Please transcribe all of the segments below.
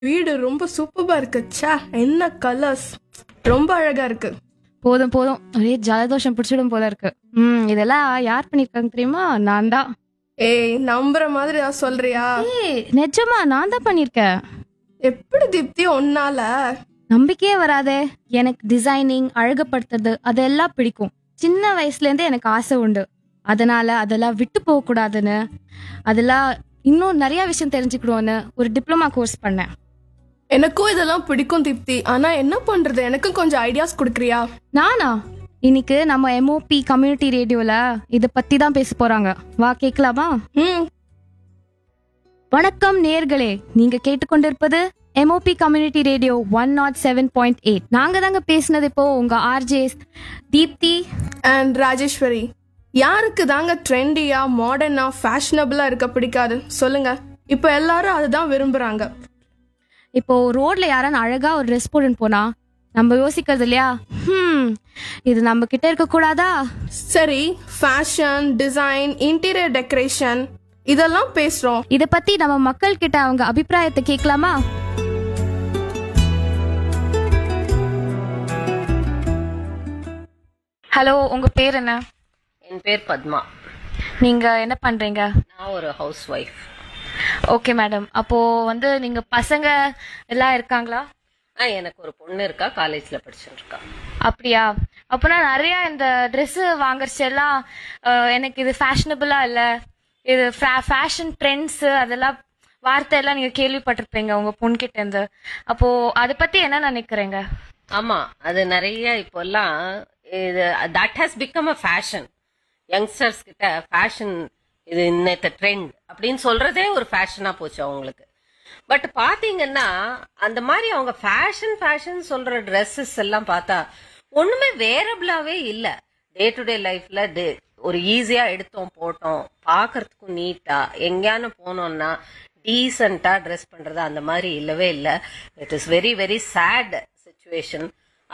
வீடு ரொம்ப சூப்பரா இருக்கு ச்சே என்ன கலர்ஸ் ரொம்ப அழகா இருக்கு போதும் போதும் ஒரே ஜலதோஷம் பிடிச்சிடும் போல இருக்கு ம் இதெல்லாம் யார் பண்ணிருக்காங்க தெரியுமா நான் தான் ஏய் நம்புற மாதிரி ஏதாவது சொல்றியா ஏய் நிஜமா நான் தான் பண்ணிருக்கேன் எப்படி தீப்தி ஒன்னால நம்பிக்கையே வராதே எனக்கு டிசைனிங் அழகுபடுத்துறது அதெல்லாம் பிடிக்கும் சின்ன வயசுல இருந்தே எனக்கு ஆசை உண்டு அதனால அதெல்லாம் விட்டு போக கூடாதுன்னு அதெல்லாம் இன்னும் நிறைய விஷயம் தெரிஞ்சுக்கணும்னு ஒரு டிப்ளமா கோர்ஸ் பண்ணேன் எனக்கும் இதெல்லாம் பிடிக்கும் தீப்தி ஆனா என்ன பண்றது எனக்கும் கொஞ்சம் ஐடியாஸ் கொடுக்குறியா நானா இன்னைக்கு நம்ம எம்ஓபி கம்யூனிட்டி ரேடியோல இத பத்தி தான் பேச போறாங்க வா கேட்கலாமா ம் வணக்கம் நேர்களே நீங்க கேட்டுக்கொண்டிருப்பது MOB community radio one nought seven point eight நாங்க தாங்க பேசினது இப்போ உங்க ஆர்ஜேஸ் தீப்தி அண்ட் ராஜேஸ்வரி யாருக்கு தாங்க ட்ரெண்டியா மாடர்னா ஃபேஷனபிளா இருக்க பிடிக்காது சொல்லுங்க இப்போ எல்லாரும் அதுதான் விரும்புறாங்க இப்போ ரோட்ல யாரான அழகா ஒரு ட்ரெஸ் போட்டுன்னு போனா நம்ம யோசிக்கிறது இல்லையா ஹம் இது நம்ம கிட்ட இருக்க கூடாதா சரி ஃபேஷன் டிசைன் இன்டீரியர் டெக்கரேஷன் இதெல்லாம் பேசுறோம் இத பத்தி நம்ம மக்கள் கிட்ட அவங்க அபிப்பிராயத்தை கேட்கலாமா ஹலோ உங்க பேர் என்ன என் பேர் பத்மா நீங்க என்ன பண்றீங்க நான் ஒரு ஹவுஸ் ஒய்ஃப் ஓகே மேடம் அப்போ வந்து நீங்க பசங்க எல்லாம் இருக்காங்களா ஆ எனக்கு ஒரு பொண்ணு இருக்கா காலேஜ்ல படிச்சுட்டு இருக்கா அப்படியா அப்போனா நிறைய இந்த Dress வாங்குறச்சு எல்லாம் அஹ், எனக்கு இது ஃபேஷனபிளா இல்ல இது ஃபேஷன் ட்ரெண்ட்ஸ் அதெல்லாம் வார்த்தை எல்லாம் நீங்க கேள்விப்பட்டிருப்பீங்க உங்க பொண்கிட்ட இருந்து அப்போ அதை பத்தி என்ன நினைக்கிறீங்க ஆமா அது நிறைய இப்போல்லாம் இது that has become a fashion youngsters கிட்ட ஃபேஷன் இது இன்னத்த ட்ரெண்ட் அப்படின்னு சொல்றதே ஒரு ஃபேஷனா போச்சு அவங்களுக்கு பட் பாத்தீங்கன்னா அந்த மாதிரி அவங்க ஃபேஷன் ஃபேஷன் சொல்ற ட்ரெஸ்ஸஸ் எல்லாம் பார்த்தா ஒண்ணுமே வேரபிளாவே இல்ல டே டு டே லைஃப்ல ஒரு ஈஸியா எடுத்தோம் போட்டோம் பார்க்கறதுக்கும் நீட்டா எங்கேயானு போனோம்னா டீசெண்டா ட்ரெஸ் பண்றது அந்த மாதிரி இல்லவே இல்லை it is very very sad situation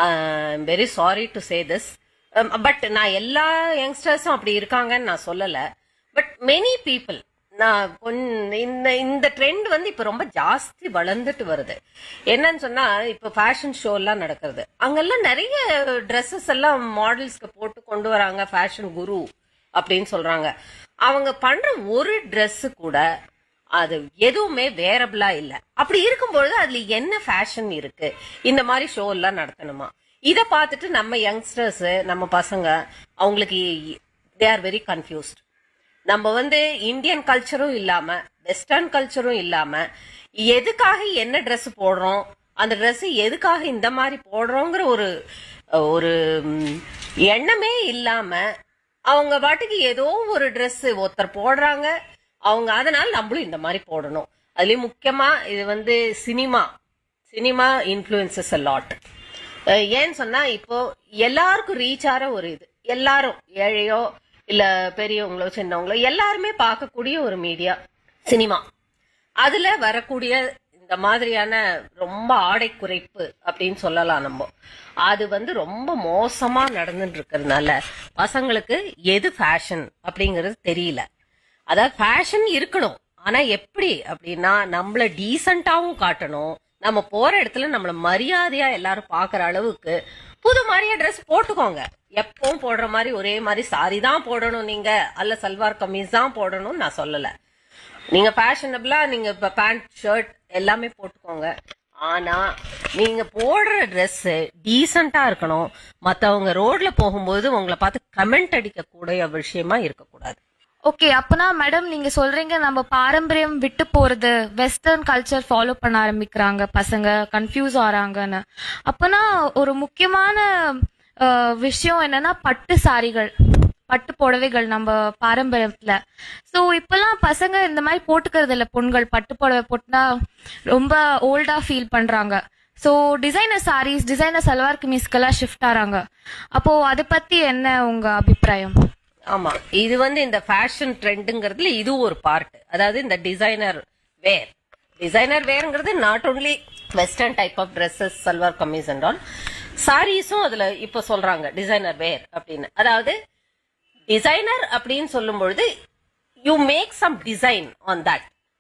very sorry to say this but நான் எல்லா யங்ஸ்டர்ஸும் அப்படி இருக்காங்கன்னு நான் சொல்லல பட் மெனி பீப்புள் நான் கொஞ்ச இந்த இந்த ட்ரெண்ட் வந்து இப்ப ரொம்ப ஜாஸ்தி வளர்ந்துட்டு வருது என்னன்னு சொன்னா இப்ப ஃபேஷன் ஷோ எல்லாம் நடக்கிறது அங்கெல்லாம் நிறைய ட்ரெஸ்ஸஸ் எல்லாம் மாடல்ஸ்க்கு போட்டு கொண்டு வராங்க ஃபேஷன் குரு அப்படின்னு சொல்றாங்க அவங்க பண்ற ஒரு Dress கூட அது எதுவுமே வேரபிளா இல்ல அப்படி இருக்கும்பொழுது அதுல என்ன ஃபேஷன் இருக்கு இந்த மாதிரி ஷோ எல்லாம் நடத்தணுமா இத பார்த்துட்டு நம்ம யங்ஸ்டர்ஸ் நம்ம பசங்க அவங்களுக்கு தே ஆர் வெரி கன்ஃபியூஸ்ட் நம்ம வந்து இந்தியன் கல்ச்சரும் இல்லாம வெஸ்டர்ன் கல்ச்சரும் இல்லாம எதுக்காக என்ன Dress போடுறோம் அந்த Dress எதுக்காக இந்த மாதிரி போடுறோங்கிற ஒரு ஒரு ம், எண்ணமே இல்லாம அவங்க பாட்டுக்கு ஏதோ ஒரு Dress ஒருத்தர் போடுறாங்க அவங்க அதனால நம்மளும் இந்த மாதிரி போடணும் அதுலயும் முக்கியமா இது வந்து cinema cinema influences a lot ஏன்னு சொன்னா இப்போ எல்லாருக்கும் ரீச் ஆற ஒரு இது எல்லாரும் ஏழையோ இல்ல பெரியவங்களோ சின்னவங்களோ எல்லாருமே பார்க்கக்கூடிய ஒரு மீடியா சினிமா அதுல வரக்கூடிய இந்த மாதிரியான ரொம்ப ஆடை குறைப்பு அப்படின்னு சொல்லலாம் நம்ம அது வந்து ரொம்ப மோசமா நடந்துட்டு இருக்கிறதுனால பசங்களுக்கு எது ஃபேஷன் அப்படிங்கிறது தெரியல அதாவது ஃபேஷன் இருக்கணும் ஆனா எப்படி அப்படின்னா நம்மள டீசெண்டாவும் காட்டணும் நம்ம போற இடத்துல நம்மள மரியாதையா எல்லாரும் பாக்குற அளவுக்கு புது மாதிரியா ட்ரெஸ் போட்டுக்கோங்க எப்பவும் போடுற மாதிரி ஒரே மாதிரி சாரி தான் போடணும் நீங்க அல்ல சல்வார் கமீஸ் தான் போடணும்னு நான் சொல்லல நீங்க ஃபேஷனபிளா நீங்க இப்ப பேண்ட் ஷர்ட் எல்லாமே போட்டுக்கோங்க ஆனா நீங்க போடுற Dress டீசெண்டா இருக்கணும் மத்தவங்க ரோட்ல போகும்போது உங்களை பார்த்து கமெண்ட் அடிக்க கூடிய விஷயமா இருக்கக்கூடாது ஓகே அப்பனா மேடம் நீங்க சொல்றீங்க நம்ம பாரம்பரியம் விட்டு போறது வெஸ்டர்ன் கல்ச்சர் ஃபாலோ பண்ண ஆரம்பிக்கிறாங்க பசங்க கன்ஃபியூஸ் ஆறாங்கன்னு அப்பனா ஒரு முக்கியமான அஹ், விஷயம் என்னன்னா பட்டு சாரிகள் பட்டு புடவைகள் நம்ம பாரம்பரியத்துல சோ இப்பெல்லாம் பசங்க இந்த மாதிரி போட்டுக்கிறது இல்ல பொண்கள் பட்டு புடவை போட்டுனா ரொம்ப ஓல்டா ஃபீல் பண்றாங்க so designer saris designer salwar கமீஸ்க்கெல்லாம் ஷிஃப்ட் ஆறாங்க அப்போ அதை பத்தி என்ன உங்க அபிப்பிராயம் ஆமா இது வந்து இந்த ஃபேஷன் ட்ரெண்டுங்கிறதுல இது ஒரு பார்ட் அதாவது இந்த டிசைனர் வேர் டிசைனர் வேர்ங்கிறது not only western type of dresses salwar kameez and all சாரீஸும் அதுல இப்ப சொல்றாங்க டிசைனர் வேர் அப்படின்னு அதாவது டிசைனர் அப்படின்னு சொல்லும் பொழுது you make some design on that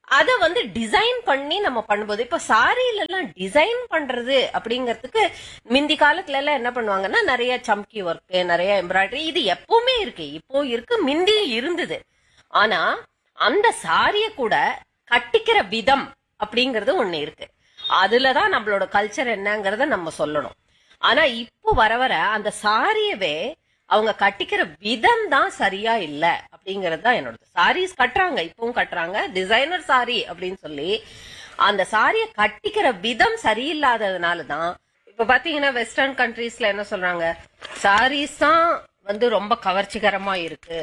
அத வந்து டிசைன் பண்ணி நம்ம பண்ணும்போது இப்ப சாரியில எல்லாம் டிசைன் பண்றது அப்படிங்கறதுக்கு முந்தி காலத்துல எல்லாம் என்ன பண்ணுவாங்கன்னா நிறைய சம்கி ஒர்க் நிறைய எம்ப்ராய்டரி இது எப்பவுமே இருக்கு இப்போ இருக்கு முந்தி இருந்தது ஆனா அந்த சாரிய கூட கட்டிக்கிற விதம் அப்படிங்கறது ஒண்ணு இருக்கு அதுலதான் நம்மளோட கல்ச்சர் என்னங்கறத நம்ம சொல்லணும் ஆனா இப்போ வர வர அந்த சாரியவே அவங்க கட்டிக்கிற விதம் தான் சரியா இல்ல அப்படிங்கறது தான் என்னோட சாரீஸ் கட்டுறாங்க இப்பவும் கட்டுறாங்க டிசைனர் சாரி அப்படின்னு சொல்லி அந்த சாரிய கட்டிக்கிற விதம் சரியில்லாததுனால தான் இப்ப பாத்தீங்கன்னா வெஸ்டர்ன் கண்ட்ரீஸ்ல என்ன சொல்றாங்க சாரீஸ் தான் வந்து ரொம்ப கவர்ச்சிகரமா இருக்கு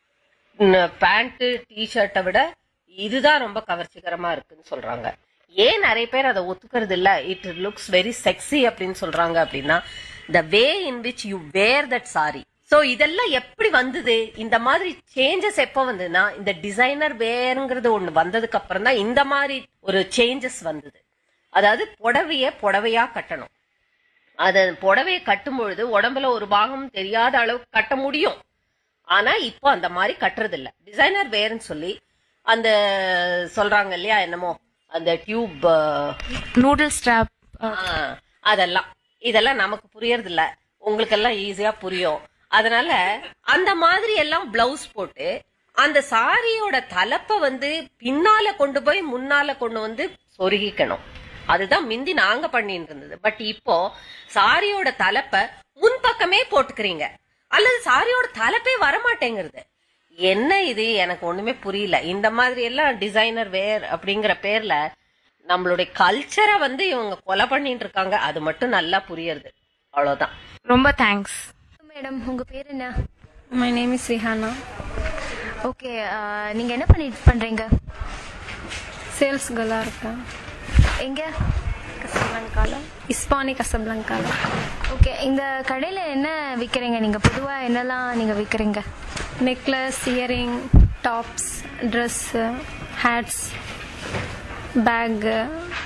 பேண்ட் டிஷர்ட்டை விட இதுதான் ரொம்ப கவர்ச்சிகரமா இருக்குன்னு சொல்றாங்க ஏன் நிறைய பேர் அதை ஒத்துக்கிறது இல்ல இட் லுக்ஸ் வெரி செக்ஸி அப்படின்னு சொல்றாங்க அப்படின்னா the way in which you wear that sari so இதெல்லாம் எப்படி வந்தது இந்த மாதிரி சேஞ்சஸ் எப்ப வந்ததுன்னா இந்த டிசைனர் வேர்ங்கிறது ஒண்ணு வந்ததுக்கு அப்புறம் தான் இந்த மாதிரி ஒரு சேஞ்சஸ் வந்தது அதாவது புடவைய புடவையா கட்டணும் அத புடவைய கட்டும் பொழுது உடம்புல ஒரு பாகம் தெரியாத அளவுக்கு கட்ட முடியும் ஆனா இப்போ அந்த மாதிரி கட்டுறது இல்ல டிசைனர் வேர்னு சொல்லி அந்த சொல்றாங்க இல்லையா என்னமோ அந்த டியூப் நூடுல் ஸ்ட்ராப் அதெல்லாம் இதெல்லாம் நமக்கு புரியறது இல்ல உங்களுக்கு எல்லாம் ஈஸியா புரியும் அதனால அந்த மாதிரி எல்லாம் பிளவுஸ் போட்டு அந்த சாரியோட தலைப்ப வந்து பின்னால கொண்டு போய் முன்னால கொண்டு வந்து சொருகிக்கணும் அதுதான் மிந்தி நாங்க பண்ணிட்டு இருந்தது பட் இப்போ சாரியோட தலைப்ப முன்பக்கமே போட்டுக்கிறீங்க அல்லது சாரியோட தலைப்பே வரமாட்டேங்கிறது என்ன இது எனக்கு ஒண்ணுமே புரியல இந்த மாதிரி எல்லாம் டிசைனர் வேர் அப்படிங்கிற பேர்ல நம்மளுடைய கல்ச்சரை வந்து இவங்க கொலை பண்ணிட்டு இருக்காங்க அது மட்டும் நல்லா புரியுது அவ்வளவுதான் ரொம்ப தேங்க்ஸ் மேடம் உங்க பேர் என்ன my name is Rihana okay நீங்க என்ன பண்ணிட்டு பண்றீங்க சேல்ஸ் கேர்ளாக இருக்கேன் எங்க கசப்லங்கால இஸ்பானி கசப்லங்கால ஓகே இந்த கடையில என்ன விக்கிறீங்க நீங்க பொதுவா என்னெல்லாம் நீங்க விக்கிறீங்க necklace earring tops dress hats bag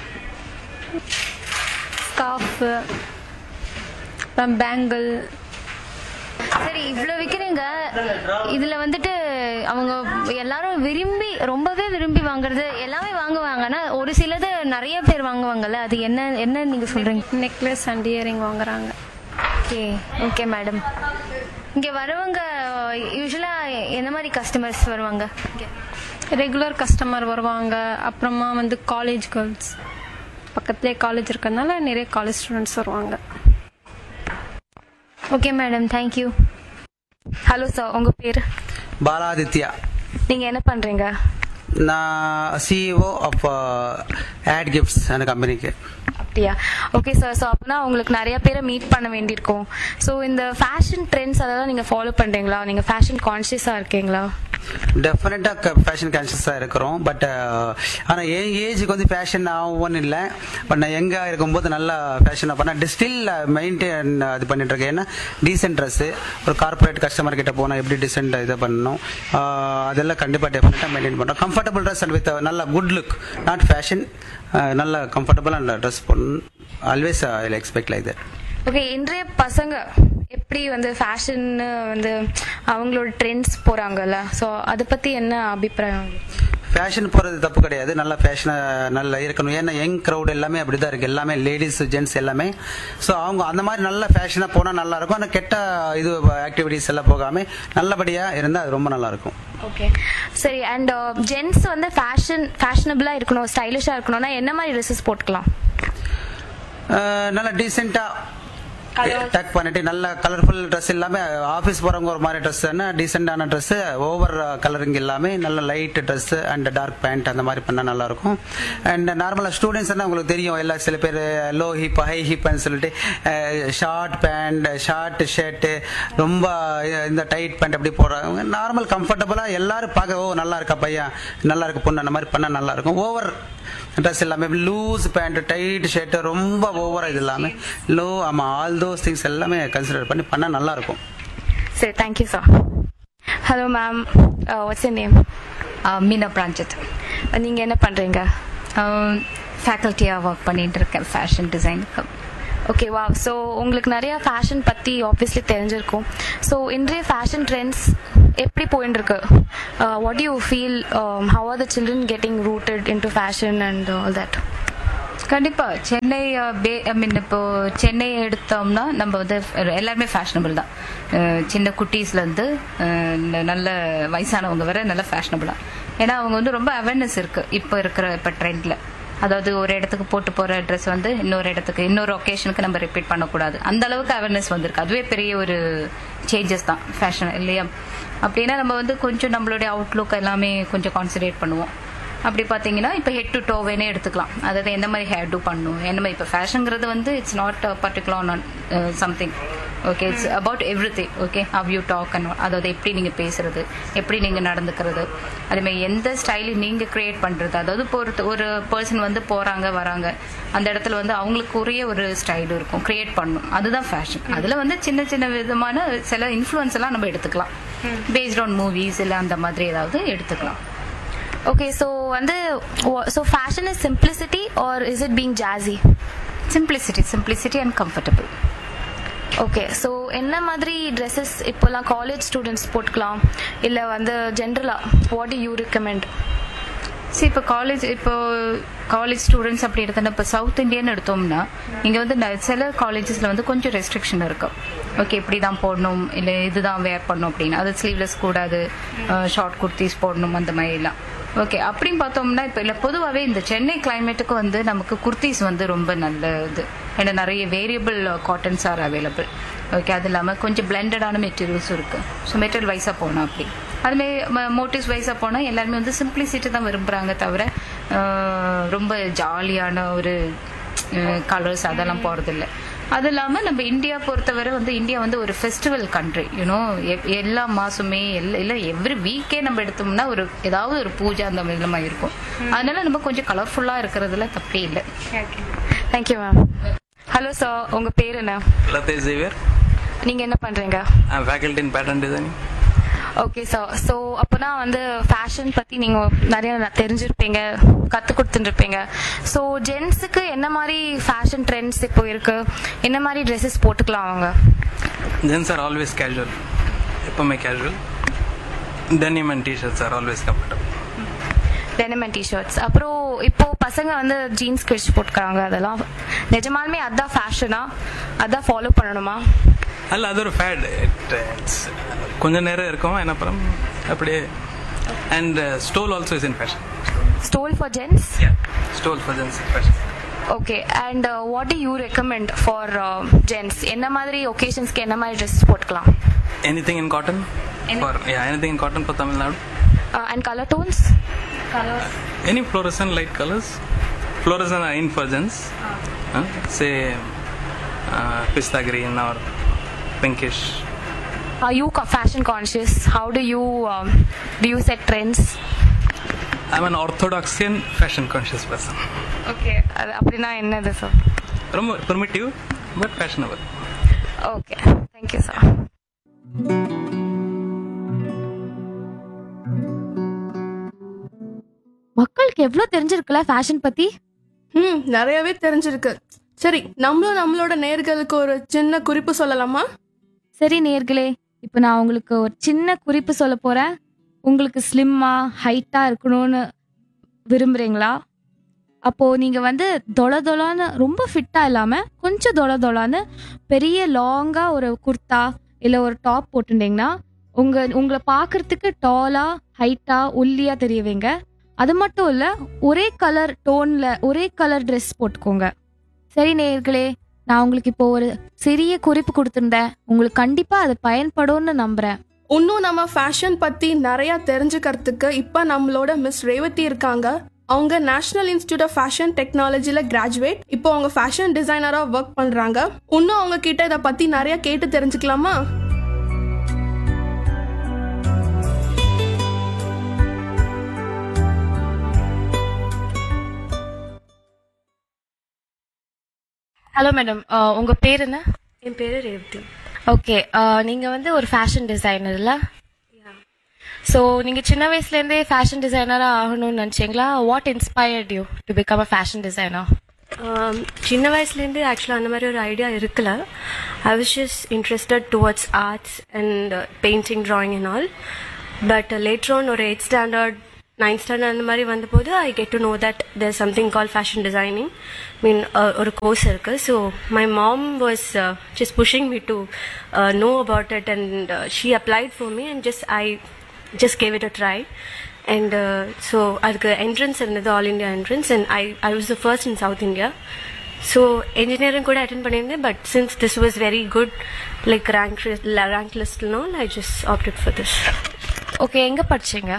scarf அப்புறம் பேங்கிள் சரி இவ்வளவு விக்கிறீங்க இதுல வந்துட்டு அவங்க எல்லாரும் விரும்பி ரொம்பவே விரும்பி வாங்குறது எல்லாமே வாங்குவாங்கன்னா ஒரு சிலது நிறைய பேர் வாங்குவாங்கல்ல அது என்ன என்ன நீங்க சொல்றீங்க நெக்லஸ் அண்ட் இயரிங் வாங்குறாங்க ஓகே ஓகே மேடம் இங்க வரவங்க யூஸ்வலா என்ன மாதிரி கஸ்டமர்ஸ் வருவாங்க இங்க? ரெகுலர் கஸ்டமர் வருவாங்க அப்புறமா வந்து காலேஜ் கேர்ள்ஸ் பக்கத்துலேயே காலேஜ் இருக்கறனால நிறைய காலேஜ் ஸ்டூடெண்ட்ஸ் வருவாங்க okay madam thank you hello sir உங்க பேரு பாலாதித்யா நீங்க என்ன பண்றீங்க நான் சிஇஓ ஆஃப் ஆட் கிஃப்ட்ஸ் அந்த கம்பெனிக்கு அப்படியா ஓகே சார் ஸோ அப்போனா உங்களுக்கு நிறைய பேரை மீட் பண்ண வேண்டியிருக்கும் ஸோ இந்த ஃபேஷன் ட்ரெண்ட்ஸ் அதெல்லாம் நீங்கள் ஃபாலோ பண்ணுறீங்களா நீங்கள் ஃபேஷன் கான்ஷியஸாக இருக்கீங்களா டெஃபினட்டாக ஃபேஷன் கான்ஷியஸாக இருக்கிறோம் பட் ஆனால் என் ஏஜுக்கு வந்து ஃபேஷன் ஆகும்னு இல்லை பட் நான் எங்கே இருக்கும்போது நல்லா ஃபேஷனாக பண்ணேன் ஸ்டில் மெயின்டைன் இது பண்ணிட்டு இருக்கேன் ஏன்னா டீசென்ட் ட்ரெஸ்ஸு ஒரு கார்பரேட் கஸ்டமர் கிட்ட போனால் எப்படி டீசென்ட் இதை பண்ணணும் ஆஹ் அதெல்லாம் கண்டிப்பாக டெஃபினட்டாக மெயின்டைன் பண்ணுறோம் கம்ஃபர்டபுள் ட்ரெஸ் அண்ட் வித் நல்ல குட் லுக் நாட் ஃபேஷன் நல்ல கம்ஃபர்டபுள் அண்ட் ட்ரெஸ் பண்ணணும் always I expect like that okay இன்றைய பசங்க எப்படி வந்து ஃபேஷன் வந்து அவங்களோட ட்ரெண்ட்ஸ் போகிறாங்கல்ல ஸோ அதை பற்றி என்ன அபிப்பிராயம் ஃபேஷன் போறது தப்பு கிடையாது நல்ல ஃபேஷனா நல்லா இருக்கணும் ஏன்னா யங் க்ரௌட் எல்லாமே அப்படிதான் இருக்கு எல்லாமே லேடிஸ் ஜென்ட்ஸ் எல்லாமே ஸோ அவங்க அந்த மாதிரி நல்ல ஃபேஷனா போனா நல்லா இருக்கும் ஆனால் கெட்ட இது ஆக்டிவிட்டிஸ் எல்லாம் போகாம நல்லபடியா இருந்தா அது ரொம்ப நல்லா இருக்கும் ஓகே சரி அண்ட் ஜென்ட்ஸ் வந்து ஃபேஷன் ஃபேஷனபிளாக இருக்கணும் ஸ்டைலிஷாக இருக்கணும்னா என்ன மாதிரி ட்ரெஸ்ஸஸ் போட்டுக்கலாம் அஹ் நல்லா டீசெண்டா டக் பண்ணிட்டு நல்ல கலர்ஃபுல் ட்ரெஸ் இல்லாம ஆஃபீஸ் போறவங்க ஒரு மாதிரி ட்ரெஸ் டீசெண்டான ட்ரெஸ் ஓவர் கலரிங் இல்லாம நல்ல light dress and dark pant அந்த மாதிரி பண்ணா நல்லா இருக்கும் அண்ட் நார்மலா ஸ்டூடெண்ட்ஸ் உங்களுக்கு தெரியும் எல்லா சில பேர் லோ ஹிப் ஹை ஹிப்னு சொல்லிட்டு ஷார்ட் பேண்ட் ஷார்ட் ஷர்ட் ரொம்ப இந்த டைட் பேண்ட் அப்படி போடுறாங்க நார்மல் கம்ஃபர்டபுளா எல்லாரும் பார்க்க ஓ நல்லா இருக்கா பையன் நல்லா இருக்கு பொண்ணு அந்த மாதிரி பண்ணா நல்லா இருக்கும் ஓவர் ட்ரெஸ் எல்லாமே லூஸ் பேண்ட் டைட் ஷர்ட் ரொம்ப ஓவரா இது எல்லாமே லோ ஆமா ஆல் தோஸ் திங்ஸ் எல்லாமே கன்சிடர் பண்ணி பண்ணா நல்லா இருக்கும் சரி thank you sir hello ma'am what's a name Meena பிராஞ்சத் நீங்கள் என்ன பண்ணுறீங்க ஃபேக்கல்ட்டியாக ஒர்க் பண்ணிட்டு இருக்கேன் ஃபேஷன் டிசைனுக்கு ஓகே வா ஸோ உங்களுக்கு நிறைய ஃபேஷன் பற்றி ஆப்வியஸ்லி தெரிஞ்சிருக்கும் ஸோ இன்றைய ஃபேஷன் ட்ரெண்ட்ஸ் எப்படி போயின்னு இருக்கு what you feel how are the children getting rooted in to fashion and all that கண்டிப்பா சென்னை ஐ மீன் இப்போ சென்னை எடுத்தோம்னா நம்ம வந்து எல்லாருமே ஃபேஷனபிள் தான் அஹ் சின்ன குட்டீஸ்ல இருந்து அஹ் ந- நல்ல வயசானவங்க வரை நல்ல ஃபேஷனபிள் தான் ஏன்னா அவங்க வந்து ரொம்ப அவேர்னஸ் இருக்கு இப்போ இருக்கிற இப்போ ட்ரெண்ட்ல அதாவது ஒரு இடத்துக்கு போட்டு போற ட்ரெஸ் வந்து இன்னொரு இடத்துக்கு இன்னொரு ஒகேஷனுக்கு நம்ம ரிப்பீட் பண்ணக்கூடாது அந்த அளவுக்கு அவேர்னஸ் வந்திருக்கு அதுவே பெரிய ஒரு சேஞ்சஸ் தான் ஃபேஷன் இல்லையா அப்படின்னா நம்ம வந்து கொஞ்சம் நம்மளுடைய அவுட்லுக் எல்லாமே கொஞ்சம் கான்சன்ட்ரேட் பண்ணுவோம் அப்படி பார்த்தீங்கன்னா இப்போ ஹெட் டு டோவேனே எடுத்துக்கலாம் அதாவது எந்த மாதிரி ஹேர் டூ பண்ணணும் என்ன மாதிரி இப்போ ஃபேஷனுங்கிறது வந்து it's not particular on something okay it's about everything okay how you talk and அதாவது எப்படி நீங்கள் பேசுறது எப்படி நீங்கள் நடந்துக்கிறது அதேமாதிரி எந்த ஸ்டைலு நீங்கள் கிரியேட் பண்ணுறது அதாவது இப்போ ஒரு ஒரு பர்சன் வந்து போகிறாங்க வராங்க அந்த இடத்துல வந்து அவங்களுக்கு உரிய ஒரு ஸ்டைல் இருக்கும் கிரியேட் பண்ணணும் அதுதான் ஃபேஷன் அதில் வந்து சின்ன சின்ன விதமான சில இன்ஃப்ளூயன்ஸ் எல்லாம் நம்ம எடுத்துக்கலாம் பேஸ்ட் ஆன் மூவிஸ் இல்லை அந்த மாதிரி ஏதாவது எடுத்துக்கலாம் ஓகே ஸோ வந்து so fashion is simplicity or is it being jazzy simplicity simplicity and comfortable okay so என்ன மாதிரி ட்ரெஸ்ஸஸ் இப்போலாம் காலேஜ் ஸ்டூடெண்ட்ஸ் போட்டுக்கலாம் இல்லை வந்து ஜென்ரலாக வாட் யூ ரெக்கமெண்ட் சரி இப்போ காலேஜ் இப்போ காலேஜ் ஸ்டூடெண்ட்ஸ் அப்படி எடுத்தோம்னா இப்போ சவுத் இந்தியன் எடுத்தோம்னா இங்கே வந்து ந- சில காலேஜஸில் வந்து கொஞ்சம் ரெஸ்ட்ரிக்ஷன் இருக்கும் ஓகே இப்படி தான் போடணும் இல்லை இதுதான் வேர் பண்ணணும் அப்படின்னு அது ஸ்லீவ்லெஸ் கூடாது ஷார்ட் குர்த்திஸ் போடணும் அந்த மாதிரிலாம் ஓகே அப்படின்னு பார்த்தோம்னா இப்போ இல்லை பொதுவாகவே இந்த சென்னை கிளைமேட்டுக்கு வந்து நமக்கு குர்த்திஸ் வந்து ரொம்ப நல்ல இது ஏன்னா நிறைய variable cottons are available okay அது இல்லாமல் கொஞ்சம் பிளெண்டடான மெட்டீரியல்ஸும் இருக்குது ஸோ மெட்டீரியல் வைஸாக போகணும் அப்படி அதுமாரி மோட்டிவ்ஸ் வைஸாக போனால் எல்லாருமே வந்து சிம்பிளிசிட்டி தான் விரும்புகிறாங்க தவிர அஹ், ரொம்ப ஜாலியான ஒரு கலர்ஸ் அதெல்லாம் போகிறதில்ல அது இல்லாமல் நம்ம இந்தியா பொறுத்தவரை வந்து இந்தியா வந்து ஒரு ஃபெஸ்டிவல் கண்ட்ரி யூனோ எல்லா மாதமே எல்லா இல்லை எவ்ரி வீக்கே நம்ம எடுத்தோம்னா ஒரு ஏதாவது ஒரு பூஜை அந்த மாதிரிலாம் இருக்கும் அதனால நம்ம கொஞ்சம் கலர்ஃபுல்லாக இருக்கிறதுல தப்பே இல்லை தேங்க்யூ மேம் ஹலோ சார் உங்கள் பேர் என்ன Latesh Xavier. நீங்கள் என்ன பண்ணுறீங்க I'm faculty in pattern designing. Okay sir so அப்போனா வந்து ஃபேஷன் பற்றி நீங்கள் நிறைய ந- தெரிஞ்சிருப்பீங்க கற்றுக் கொடுத்துருப்பீங்க ஸோ ஜென்ஸுக்கு என்ன மாதிரி ஃபேஷன் ட்ரெண்ட்ஸ் இப்போ இருக்கு என்ன மாதிரி ட்ரெஸ்ஸஸ் போட்டுக்கலாம் அவங்க Gents are always casual. எப்பவுமே casual. Denim and t-shirts are always comfortable. Denim and t-shirts அப்புறம் இப்போ பசங்க வந்து ஜீன்ஸ் கிழிச்சு போட்டுக்கிறாங்க அதெல்லாம் நிஜமாலுமே அதான் ஃபேஷனா அதான் ஃபாலோ பண்ணணுமா அல்ல அது ஒரு ஃபேட் இட்ஸ் கொஞ்ச நேரம் இருக்கும் என்ன அப்புறம் அப்படியே and stole also is in fashion stole for gents stole for gents fashion okay and what do you recommend for gents என்ன மாதிரி ஒகேஷன்ஸ்க்கு என்ன மாதிரி ட்ரெஸ் போட்டுக்கலாம் anything in cotton for yeah anything in cotton for Tamil Nadu and colour tones Any fluorescent light colors? Fluorescent are in for gents. Huh? Say uh, pista green or pinkish. Are you co- fashion conscious? How do you um, do you set trends? I'm an orthodoxian fashion conscious person. Okay அது அப்படின்னா என்னது sir ரொம்ப primitive but fashionable. Okay thank you sir மக்களுக்கு எவ்வளோ தெரிஞ்சிருக்குல்ல fashion பத்தி ம் நிறையவே தெரிஞ்சிருக்கு சரி நம்மளும் நம்மளோட நேர்களுக்கு ஒரு சின்ன குறிப்பு சொல்லலாமா சரி நேர்களே இப்போ நான் உங்களுக்கு ஒரு சின்ன குறிப்பு சொல்ல போறேன் உங்களுக்கு ஸ்லிம்மா ஹைட்டா இருக்கணும்னு விரும்புறீங்களா அப்போ நீங்க வந்து தொள தொளான்னு ரொம்ப ஃபிட்டா இல்லாம கொஞ்சம் தொள தொளான்னு பெரிய லாங்கா ஒரு குர்தா இல்ல ஒரு டாப் போட்டுட்டீங்கன்னா உங்க உங்களை பார்க்கறதுக்கு டாலா ஹைட்டா ஒல்லியா தெரியவீங்க அது மட்டும் இல்ல ஒரே கலர் டோன்ல ஒரே கலர் ட்ரெஸ் போட்டுக்கோங்க சரி நேர்களே நான் உங்களுக்கு இப்போ ஒரு சிறிய குறிப்பு கொடுத்துருந்தேன் உங்களுக்கு கண்டிப்பா அது பயன்படும்னு நம்புறேன் இன்னும் நம்ம ஃபேஷன் பத்தி நிறைய தெரிஞ்சுக்கிறதுக்கு இப்ப நம்மளோட மிஸ் ரேவதி இருக்காங்க அவங்க நேஷனல் இன்ஸ்டியூட் ஆஃப் ஃபேஷன் டெக்னாலஜில கிராஜுவேட் இப்போ அவங்க ஃபேஷன் டிசைனரா ஒர்க் பண்றாங்க இன்னும் அவங்க கிட்ட இதை பத்தி நிறைய கேட்டு தெரிஞ்சுக்கலாமா ஹலோ மேடம் உங்க பேர் என்ன என் பேரு ரேவதி ஓகே நீங்க வந்து ஒரு ஃபேஷன் டிசைனர்ல ஸோ நீங்க சின்ன வயசுல இருந்தே ஃபேஷன் டிசைனரா ஆகணும்னு நினைச்சீங்களா what inspired you to become a fashion designer Um, சின்ன வயசுலேருந்து ஆக்சுவலாக அந்த மாதிரி ஒரு ஐடியா இருக்கல I was just interested towards arts and painting drawing and all but later on ஒரு எயிட் ஸ்டாண்டர்ட் நைன்த் ஸ்டாண்டர்ட் அந்த மாதிரி வந்தபோது I get to know that there something call fashion designing mean ஒரு கோர்ஸ் இருக்கு so my mom was just pushing me to know about it and she applied for me and just I just gave it a try and so அதுக்கு entrance இருந்தது all India entrance and I I was the first in south India so engineering கூட attend பண்ணியிருந்தேன் but since this was very good like rank rank லிஸ்ட்லாம் I just opted for this okay எங்க படிச்சீங்க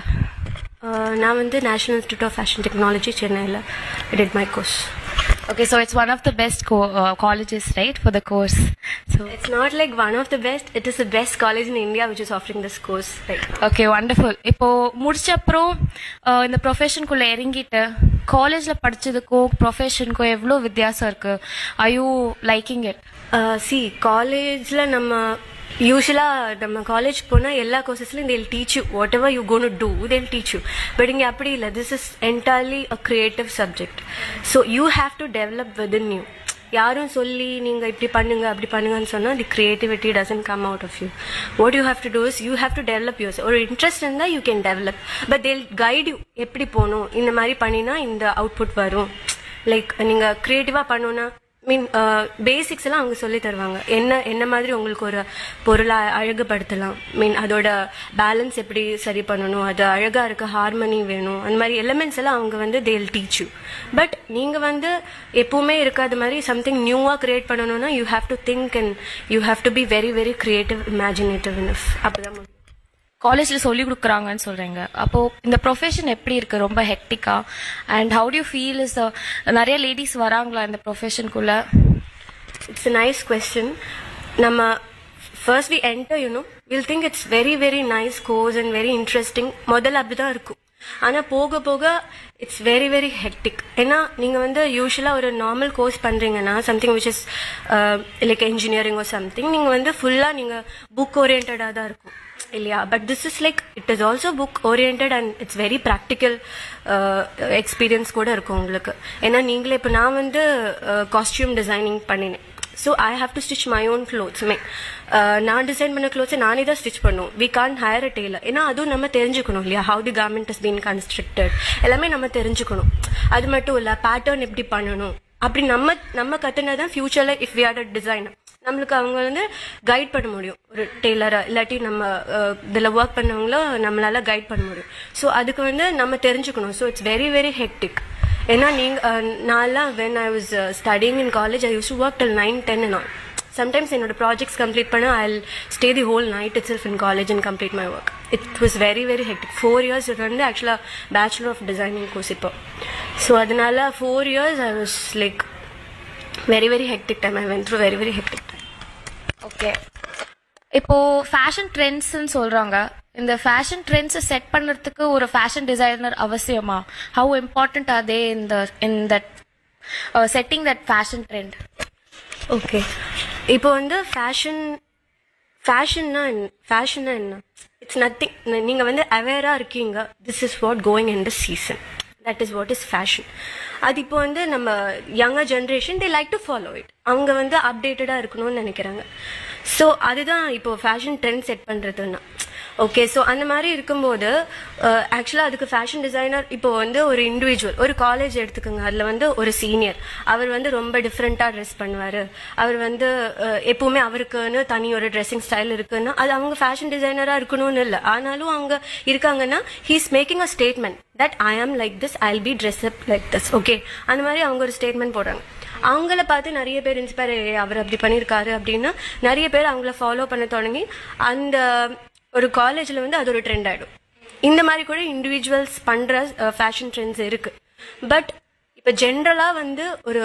நான் வந்து national institute of fashion technology சென்னையில் did my course Okay, so it's one of the best co- uh, colleges, right, for the course. So It's not like one of the best, it is the best college in India which is offering this course right now. Okay wonderful இப்போ முடிச்ச அப்புறம் அஹ், இந்த ப்ரொஃபஷனுக்குள்ள இறங்கிட்டு காலேஜ்ல படிச்சதுக்கும் ப்ரொஃபஷனுக்கும் எவ்வளோ வித்தியாசம் இருக்கு I you liking it see காலேஜில் நம்ம யூஸ்வலாக நம்ம காலேஜ் போனால் எல்லா கோர்சஸ்லையும் they'll teach you what ever you gonna do they'll teach you but இங்கே அப்படி இல்லை this is entirely a creative subject so you have to develop within you யாரும் சொல்லி நீங்கள் இப்படி பண்ணுங்க அப்படி பண்ணுங்கன்னு சொன்னால் the creativity doesn't come out of you what you have to do is you have to develop use ஒரு interest இருந்தால் you can develop but they'll guide you எப்படி போகணும் இந்த மாதிரி பண்ணினா இந்த அவுட்புட் வரும் லைக் நீங்கள் க்ரியேட்டிவாக பண்ணணும்னா மீன் பேசிக்ஸ் எல்லாம் அவங்க சொல்லி தருவாங்க என்ன என்ன மாதிரி உங்களுக்கு ஒரு பொருளை அழகுபடுத்தலாம் மீன் அதோட பேலன்ஸ் எப்படி சரி பண்ணணும் அது அழகா இருக்க ஹார்மனி வேணும் அந்த மாதிரி எலிமெண்ட்ஸ் எல்லாம் அவங்க வந்து தேல் டீச் யூ பட் நீங்க வந்து எப்பவுமே இருக்காத மாதிரி சம்திங் நியூவா கிரியேட் பண்ணணும்னா you have to think and you have to be very very creative imaginative enough அப்பதான் முடியும். காலேஜ்ல சொல்லி கொடுக்குறாங்கன்னு சொல்றீங்க அப்போ இந்த ப்ரொஃபஷன் எப்படி இருக்கு ரொம்ப ஹெக்டிக்கா and how do feel is நிறைய லேடிஸ் வராங்களா இந்த ப்ரொஃபஷனுக்குள்ள இட்ஸ் a நைஸ் கொஸ்டின் நம்ம first we enter you know will think it's very very nice course and very interesting முதல்ல அப்படிதான் இருக்கும் ஆனால் போக போக இட்ஸ் வெரி வெரி ஹெக்டிக் ஏன்னா நீங்கள் வந்து யூஸ்வலாக ஒரு நார்மல் கோர்ஸ் பண்ணுறீங்கன்னா சம்திங் விச் இஸ் லைக் இன்ஜினியரிங்கோ சம்திங் நீங்கள் வந்து ஃபுல்லாக நீங்கள் புக் ஓரியன்டாக தான் இருக்கும் இல்லையா but this is like it is also book oriented and it's very practical experience கூட இருக்கும் உங்களுக்கு ஏன்னா நீங்களே இப்போ நான் வந்து காஸ்டியூம் டிசைனிங் பண்ணினேன் so I have to stitch my own clothes மே நான் டிசைன் பண்ண க்ளோத்ஸை நானே தான் ஸ்டிச் பண்ணுவோம் we can't hire a tailor ஏன்னா அதுவும் நம்ம தெரிஞ்சுக்கணும் இல்லையா how the garment is been constructed எல்லாமே நம்ம தெரிஞ்சுக்கணும் அது மட்டும் இல்லை பேட்டர்ன் எப்படி பண்ணணும் அப்படி நம்ம நம்ம கத்துனதான் ஃபியூச்சர்ல if we are a designer நம்மளுக்கு அவங்க வந்து கைட் பண்ண முடியும் ஒரு டெய்லரை இல்லாட்டி நம்ம அஹ், இதுல ஒர்க் பண்ணவங்கள நம்மளால கைட் பண்ண முடியும் ஸோ அதுக்கு வந்து நம்ம தெரிஞ்சுக்கணும் so it's very very hectic ஏன்னா நீங்க அஹ், நான்லாம் when I was studying in college I use to work till nine ten and all sometimes என்னோட ப்ராஜெக்ட்ஸ் கம்ப்ளீட் பண்ண I stay the whole night itself in college and complete my work it was very very hectic four years இது வந்து ஆக்சுவலாக bachelor of designing course இப்போ so அதனால four years I was like very very hectic time I went through very very hectic time okay இப்போ fashion ட்ரெண்ட்ஸ்னு சொல்றாங்க இந்த fashion trends set பண்றதுக்கு ஒரு ஃபேஷன் டிசைனர் அவசியமா how important are they in the in that setting that fashion trend okay இப்போ வந்து fashion ஃபேஷன்னா என்ன ஃபேஷன்னா என்ன இட்ஸ் நத்திங் நீங்கள் வந்து அவேராக இருக்கீங்க this is what going in the season that is what is fashion அது இப்போ வந்து நம்ம younger generation they like to follow it அவங்க வந்து அப்டேட்டடாக இருக்கணும்னு நினைக்கிறாங்க ஸோ அதுதான் இப்போ ஃபேஷன் ட்ரெண்ட் செட் பண்ணுறதுன்னா ஓகே ஸோ அந்த மாதிரி இருக்கும்போது ஆக்சுவலாக அதுக்கு ஃபேஷன் டிசைனர் இப்போ வந்து ஒரு இண்டிவிஜுவல் ஒரு காலேஜ் எடுத்துக்கோங்க அதில் வந்து ஒரு சீனியர் அவர் வந்து ரொம்ப டிஃப்ரெண்ட்டாக ட்ரெஸ் பண்ணுவார் அவர் வந்து அஹ், எப்பவுமே அவருக்குன்னு தனி ஒரு ட்ரெஸ்ஸிங் ஸ்டைல் இருக்குன்னா அது அவங்க ஃபேஷன் டிசைனராக இருக்கணும்னு இல்லை ஆனாலும் அவங்க இருக்காங்கன்னா he's making a statement that I am like this I be dress up like this okay அந்த மாதிரி அவங்க ஒரு ஸ்டேட்மெண்ட் போடுறாங்க அவங்கள பார்த்து நிறைய பேர் இன்ஸ்பயர் அவர் அப்படி பண்ணியிருக்காரு அப்படின்னா நிறைய பேர் அவங்கள ஃபாலோ பண்ண தொடங்கி அந்த ஒரு காலேஜில் வந்து அது ஒரு ட்ரெண்ட் ஆகிடும் இந்த மாதிரி கூட இண்டிவிஜுவல்ஸ் பண்ணுற ஃபேஷன் ட்ரெண்ட்ஸ் இருக்கு பட் இப்போ ஜென்ரலாக வந்து ஒரு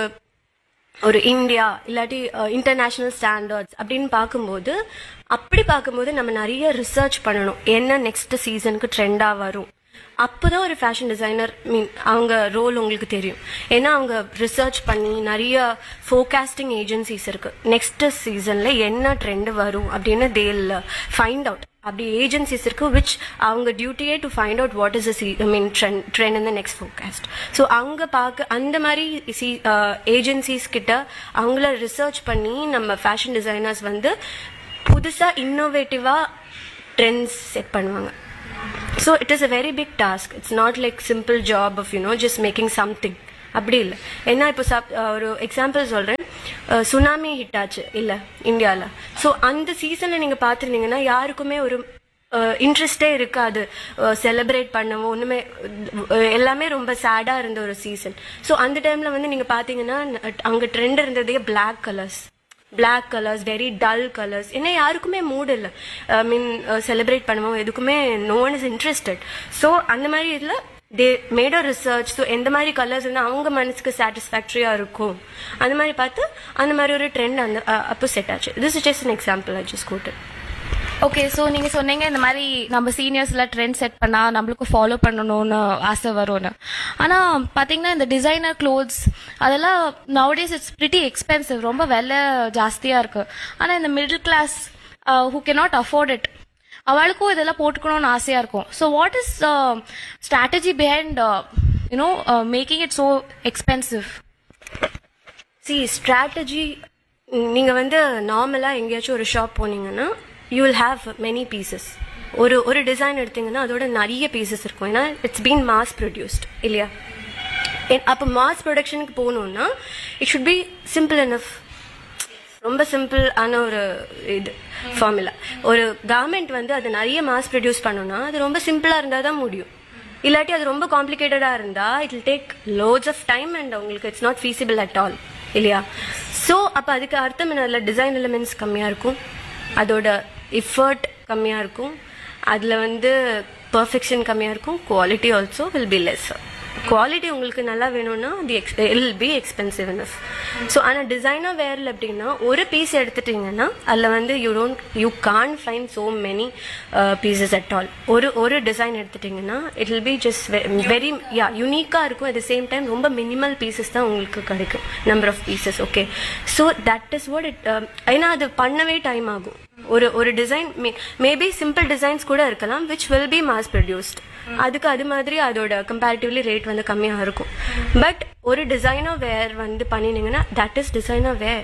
ஒரு இந்தியா இல்லாட்டி இன்டர்நேஷ்னல் ஸ்டாண்டர்ட்ஸ் அப்படின்னு பார்க்கும்போது அப்படி பார்க்கும்போது நம்ம நிறைய ரிசர்ச் பண்ணணும் என்ன நெக்ஸ்ட் சீசனுக்கு ட்ரெண்டாக வரும் அப்போதான் ஒரு ஃபேஷன் டிசைனர் மீன் அவங்க ரோல் உங்களுக்கு தெரியும் ஏன்னா அவங்க ரிசர்ச் பண்ணி நிறைய ஃபோகாஸ்டிங் ஏஜென்சிஸ் இருக்கு நெக்ஸ்ட் சீசன்ல என்ன ட்ரெண்ட் வரும் அப்படின்னு தேல் ஃபைண்ட் அவுட் அப்படி ஏஜென்சிஸ் இருக்கு விச் அவங்க டியூட்டியே to find out what is I mean trend trend இந்த நெக்ஸ்ட் ஃபோர்காஸ்ட் ஸோ அங்கே பார்க்க அந்த மாதிரி சி ஏஜென்சிஸ் கிட்ட அவங்கள ரிசர்ச் பண்ணி நம்ம ஃபேஷன் டிசைனர்ஸ் வந்து புதுசாக இன்னோவேட்டிவாக ட்ரெண்ட்ஸ் செட் பண்ணுவாங்க so it is a very big task it's not like simple job of you know just making something அப்படி இல்லை ஏன்னா இப்போ சப் ஒரு எக்ஸாம்பிள் சொல்கிறேன் சுனாமி ஹிட் ஆச்சு இல்லை இந்தியாவில் ஸோ அந்த சீசனில் நீங்கள் பார்த்துருந்தீங்கன்னா யாருக்குமே ஒரு இன்ட்ரெஸ்டே இருக்காது செலிப்ரேட் பண்ணவும் ஒன்றுமே அஹ், எல்லாமே ரொம்ப சேடாக இருந்த ஒரு சீசன் ஸோ அந்த டைமில் வந்து நீங்கள் பார்த்தீங்கன்னா அங்கே ட்ரெண்ட் இருந்ததே black colours black colours very dull colours ஏன்னா யாருக்குமே மூட் இல்லை ஐ மீன் செலிப்ரேட் பண்ணுவோம் எதுக்குமே no one is interested so அந்த மாதிரி இதில் they made a research so எந்த மாதிரி கலர்ஸ் வந்து அவங்க மனசுக்கு சாட்டிஸ்ஃபேக்டரியாக இருக்கும் அந்த மாதிரி பார்த்து அந்த மாதிரி ஒரு ட்ரெண்ட் அந்த அஹ், அப்போ செட் ஆச்சு this is just an example I just quoted okay so நீங்க சொன்னீங்க இந்த மாதிரி நம்ம சீனியர்ஸ்ல ட்ரெண்ட் செட் பண்ணா நம்மளுக்கு ஃபாலோ பண்ணணும்னு ஆசை வரும்னு ஆனா பாத்தீங்கன்னா இந்த டிசைனர் க்ளோத்ஸ் அதெல்லாம் நவடேஸ் இட்ஸ் பிரிட்டி எக்ஸ்பென்சிவ் ரொம்ப விலை ஜாஸ்தியா இருக்கு ஆனா இந்த middle class who can not afford it அவளுக்கும் இதெல்லாம் போட்டுக்கணும்னு ஆசையா இருக்கும் so what is strategy behind you know making it so expensive see strategy நீங்க வந்து நார்மலா எங்கேயாச்சும் ஒரு ஷாப் போனீங்கன்னா you will have many pieces ஒரு ஒரு டிசைன் எடுத்தீங்கன்னா அதோட நிறைய பீசஸ் இருக்கும் ஏன்னா இட்ஸ் பீன் மாஸ் ப்ரொடியூஸ்ட் இல்லையா என்- அப்போ மாஸ் ப்ரொடக்ஷனுக்கு போகணும்னா it should be simple enough ரொம்ப சிம்பிள் ஆன ஒரு இது ஃபார்முலா ஒரு கார்மெண்ட் வந்து அது நிறைய மாஸ் ப்ரொடியூஸ் பண்ணணும்னா அது ரொம்ப சிம்பிளா இருந்தா தான் முடியும் இல்லாட்டி அது ரொம்ப காம்ப்ளிகேட்டடா இருந்தா it will take lots of time and உங்களுக்கு it's not feasible at all இல்லையா ஸோ அப்போ அதுக்கு அர்த்தம் என்ன அதில் டிசைன் எலிமெண்ட்ஸ் கம்மியாக இருக்கும் அதோட எஃபர்ட் கம்மியாக இருக்கும் அதில் வந்து பர்ஃபெக்ஷன் கம்மியாக இருக்கும் quality also will be less quality உங்களுக்கு நல்லா வேணும்னா the ex will be expensive enough so ஆனால் டிசைனர் வேரில் எப்படின்னா ஒரு பீஸ் எடுத்துட்டீங்கன்னா அதில் வந்து you don't you can find so many pieces at all ஒரு ஒரு டிசைன் எடுத்துட்டீங்கன்னா it will be just very yeah யூனிக்காக இருக்கும் அட் த சேம் டைம் ரொம்ப மினிமல் பீசஸ் தான் உங்களுக்கு கிடைக்கும் number of pieces okay so that is what it ஏன்னா அது பண்ணவே டைம் ஆகும் ஒரு ஒரு டிசைன் மேபி சிம்பிள் டிசைன்ஸ் கூட இருக்கலாம் which will be mass produced அதுக்கு அது மாதிரி அதோட கம்பேரிட்டிவ்லி ரேட் வந்து கம்மியாக இருக்கும் பட் ஒரு டிசைனர் வேர் வந்து பண்ணினீங்கன்னா that is designer wear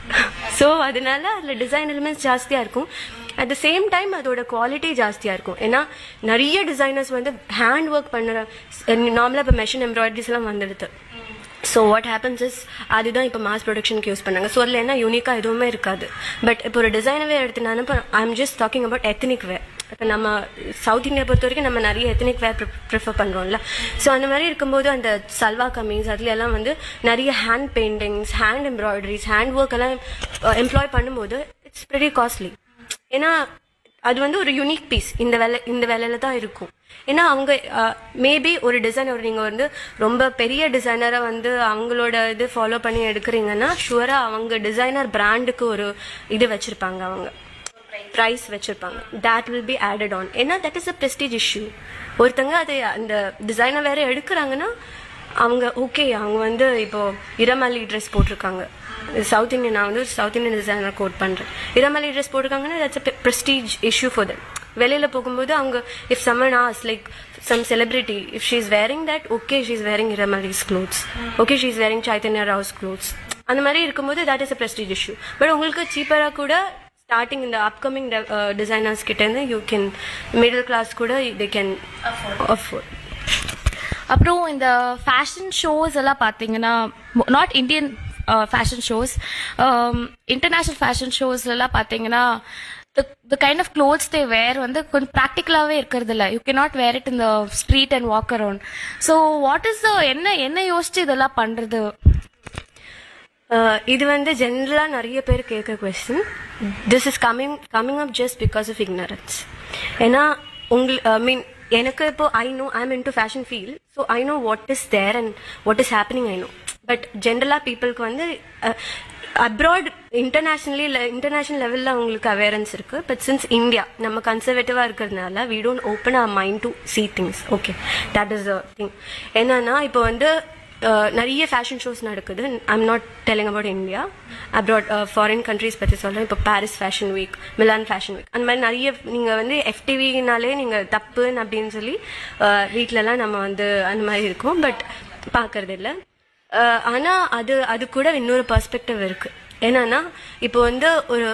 so அதனால அதில் டிசைன் எலிமெண்ட்ஸ் ஜாஸ்தியாக இருக்கும் அட் த சேம் டைம் அதோட குவாலிட்டி ஜாஸ்தியாக இருக்கும் ஏன்னா நிறைய டிசைனர்ஸ் வந்து ஹேண்ட் ஒர்க் பண்ணுற நார்மலாக இப்போ மெஷின் எம்ப்ராய்டரிஸ் எல்லாம் வந்துடுது ஸோ வாட் ஹேப்பன்ஸ் இஸ் அதுதான் இப்போ மாஸ் ப்ரொடக்ஷனுக்கு யூஸ் பண்ணாங்க ஸோ அதில் என்ன யூனிக்காக எதுவுமே இருக்காது பட் இப்போ ஒரு டிசைனவே எடுத்துனாலும் இப்போ I am just talking about ethnic wear இப்போ நம்ம சவுத் இந்தியா பொறுத்த வரைக்கும் நம்ம நிறைய எத்தனிக் வேர் ப்ரிஃபர் பண்ணுறோம்ல ஸோ அந்த மாதிரி இருக்கும்போது அந்த சல்வா கமீஸ் அதுல எல்லாம் வந்து நிறைய hand paintings hand embroideries hand work எல்லாம் எம்ப்ளாய் பண்ணும்போது இட்ஸ் வெரி காஸ்ட்லி ஏன்னா அது வந்து ஒரு யூனிக் பீஸ் இந்த வேலை இந்த வேலையில தான் இருக்கும் ஏன்னா அவங்க மேபி ஒரு டிசைனர் நீங்க வந்து ரொம்ப பெரிய டிசைனரை வந்து அவங்களோட இது ஃபாலோ பண்ணி எடுக்கிறீங்கன்னா ஷுவரா அவங்க டிசைனர் பிராண்டுக்கு ஒரு இது வச்சிருப்பாங்க அவங்க ப்ரைஸ் வச்சிருப்பாங்க that will be added on ஏன்னா that is a prestige issue ஒருத்தங்க அது அந்த டிசைனர் வேற எடுக்கிறாங்கன்னா அவங்க ஓகே அவங்க வந்து இப்போ இரமலி ட்ரெஸ் போட்டிருக்காங்க சவுத் இந்தியன் நான் வந்து சவுத் இந்தியன் டிசைனர் கோட் பண்றேன் இரமலி ட்ரெஸ் போட்டிருக்காங்கன்னா that's a prestige issue for them வெளியில போகும்போது அவங்க if someone as like some celebrity if she is wearing that okay she is wearing இரமலிஸ் clothes okay she is wearing Chaitanya Rao's clothes அந்த மாதிரி இருக்கும்போது that is a prestige issue but உங்களுக்கு சீப்பராக கூட ஸ்டார்டிங் இந்த அப்கமிங் டிசைனர்ஸ் கிட்ட இருந்து யூ கேன் மிடில் கிளாஸ் கூட தே கேன் அஃபோர்ட் அப்புறம் இந்த ஃபேஷன் ஷோஸ் எல்லாம் பார்த்தீங்கன்னா not Indian fashion shows international fashion shows எல்லாம் பார்த்தீங்கன்னா the kind of clothes they wear வந்து கொஞ்சம் ப்ராக்டிக்கலாகவே இருக்கிறது இல்லை you can not wear it இந்த street and walk around so what is the என்ன என்ன யோசிச்சு இதெல்லாம் பண்ணுறது இது வந்து ஜென்ரலாக நிறைய பேர் கேட்குற question this is coming coming up just because of ignorance ஏன்னா உங்கள் ஐ மீன் எனக்கு இப்போ I know I am in to fashion field so I know what is there and what is happening I know but ஜென்ரலாக பீப்புளுக்கு வந்து abroad internationally international லெவலில் அவங்களுக்கு அவேரன்ஸ் இருக்கு பட் சின்ஸ் இந்தியா நம்ம கன்சர்வேட்டிவாக இருக்கிறதுனால we don't open a mind to see things okay that is the thing என்னன்னா இப்போ வந்து நிறைய ஃபேஷன் ஷோஸ் நடக்குது I'm not telling about India abroad foreign countries பற்றி சொல்கிறேன் இப்போ Paris fashion week Milan fashion week அந்த மாதிரி நிறைய நீங்கள் வந்து எஃப்டிவினாலே நீங்கள் தப்புன்னு அப்படின்னு சொல்லி அஹ், வீட்லலாம் நம்ம வந்து அந்த மாதிரி இருக்கோம் பட் பார்க்கறது இல்லை ஆனால் அது அது கூட இன்னொரு பர்ஸ்பெக்டிவ் இருக்கு என்னன்னா இப்போ வந்து ஒரு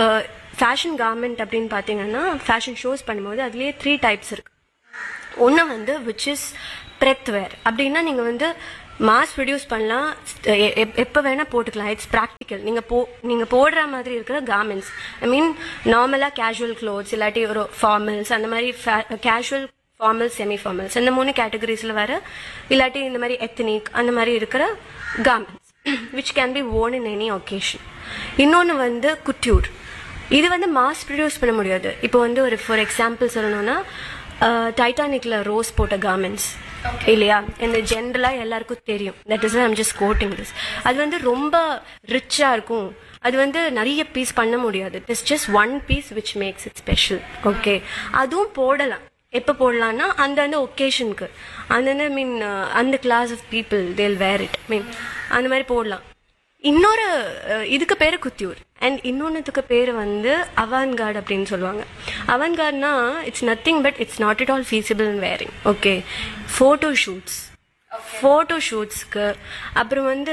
ஃபேஷன் கார்மெண்ட் அப்படின்னு பார்த்தீங்கன்னா ஃபேஷன் ஷோஸ் பண்ணும்போது அதுலேயே த்ரீ டைப்ஸ் இருக்கு ஒன்று வந்து விச் இஸ் வேர் அப்படின்னா நீங்கள் வந்து மாஸ் ப்ரொடியூஸ் பண்ணலாம் எப்போ வேணால் போட்டுக்கலாம் இட்ஸ் ப்ராக்டிக்கல் நீங்கள் போ நீங்கள் போடுற மாதிரி இருக்கிற கார்மெண்ட்ஸ் ஐ மீன் நார்மலாக கேஷுவல் க்ளோத்ஸ் இல்லாட்டி ஒரு ஃபார்மல்ஸ் அந்த மாதிரி கேஷுவல் ஃபார்மல் செமி ஃபார்மல்ஸ் இந்த மூணு கேட்டகரிஸில் வர இல்லாட்டி இந்த மாதிரி எத்தனிக் அந்த மாதிரி இருக்கிற garments which can be worn in any occasion இன்னொன்று வந்து குட்யூர் இது வந்து மாஸ் ப்ரொடியூஸ் பண்ண முடியாது இப்போ வந்து ஒரு ஃபார் எக்ஸாம்பிள் சொல்லணும்னா டைட்டானிக்ல ரோஸ் போட்ட கார்மெண்ட்ஸ் இல்லையா இந்த ஜென்ரலா எல்லாருக்கும் தெரியும் that is I'm just quoting this அது வந்து ரொம்ப ரிச்சா இருக்கும் அது வந்து நிறைய பீஸ் பண்ண முடியாது it's just one piece which makes it special okay அதுவும் போடலாம் எப்போ போடலாம்னா அந்தந்த ஒகேஷனுக்கு அந்தந்த மீன் அந்த கிளாஸ் ஆஃப் பீப்புள் தேல் வேர் இட் மீன் அந்த மாதிரி போடலாம் இன்னொரு அஹ், இதுக்கு பேரு குத்தியூர் அண்ட் இன்னொன்னுத்துக்கு பேர் வந்து அவான்கார்டு அப்படின்னு சொல்லுவாங்க அவான்கார்ட்னா it's nothing but it's not it all feasible in wearing okay photo shoots photo ஷூட்ஸ்க்கு அப்புறம் வந்து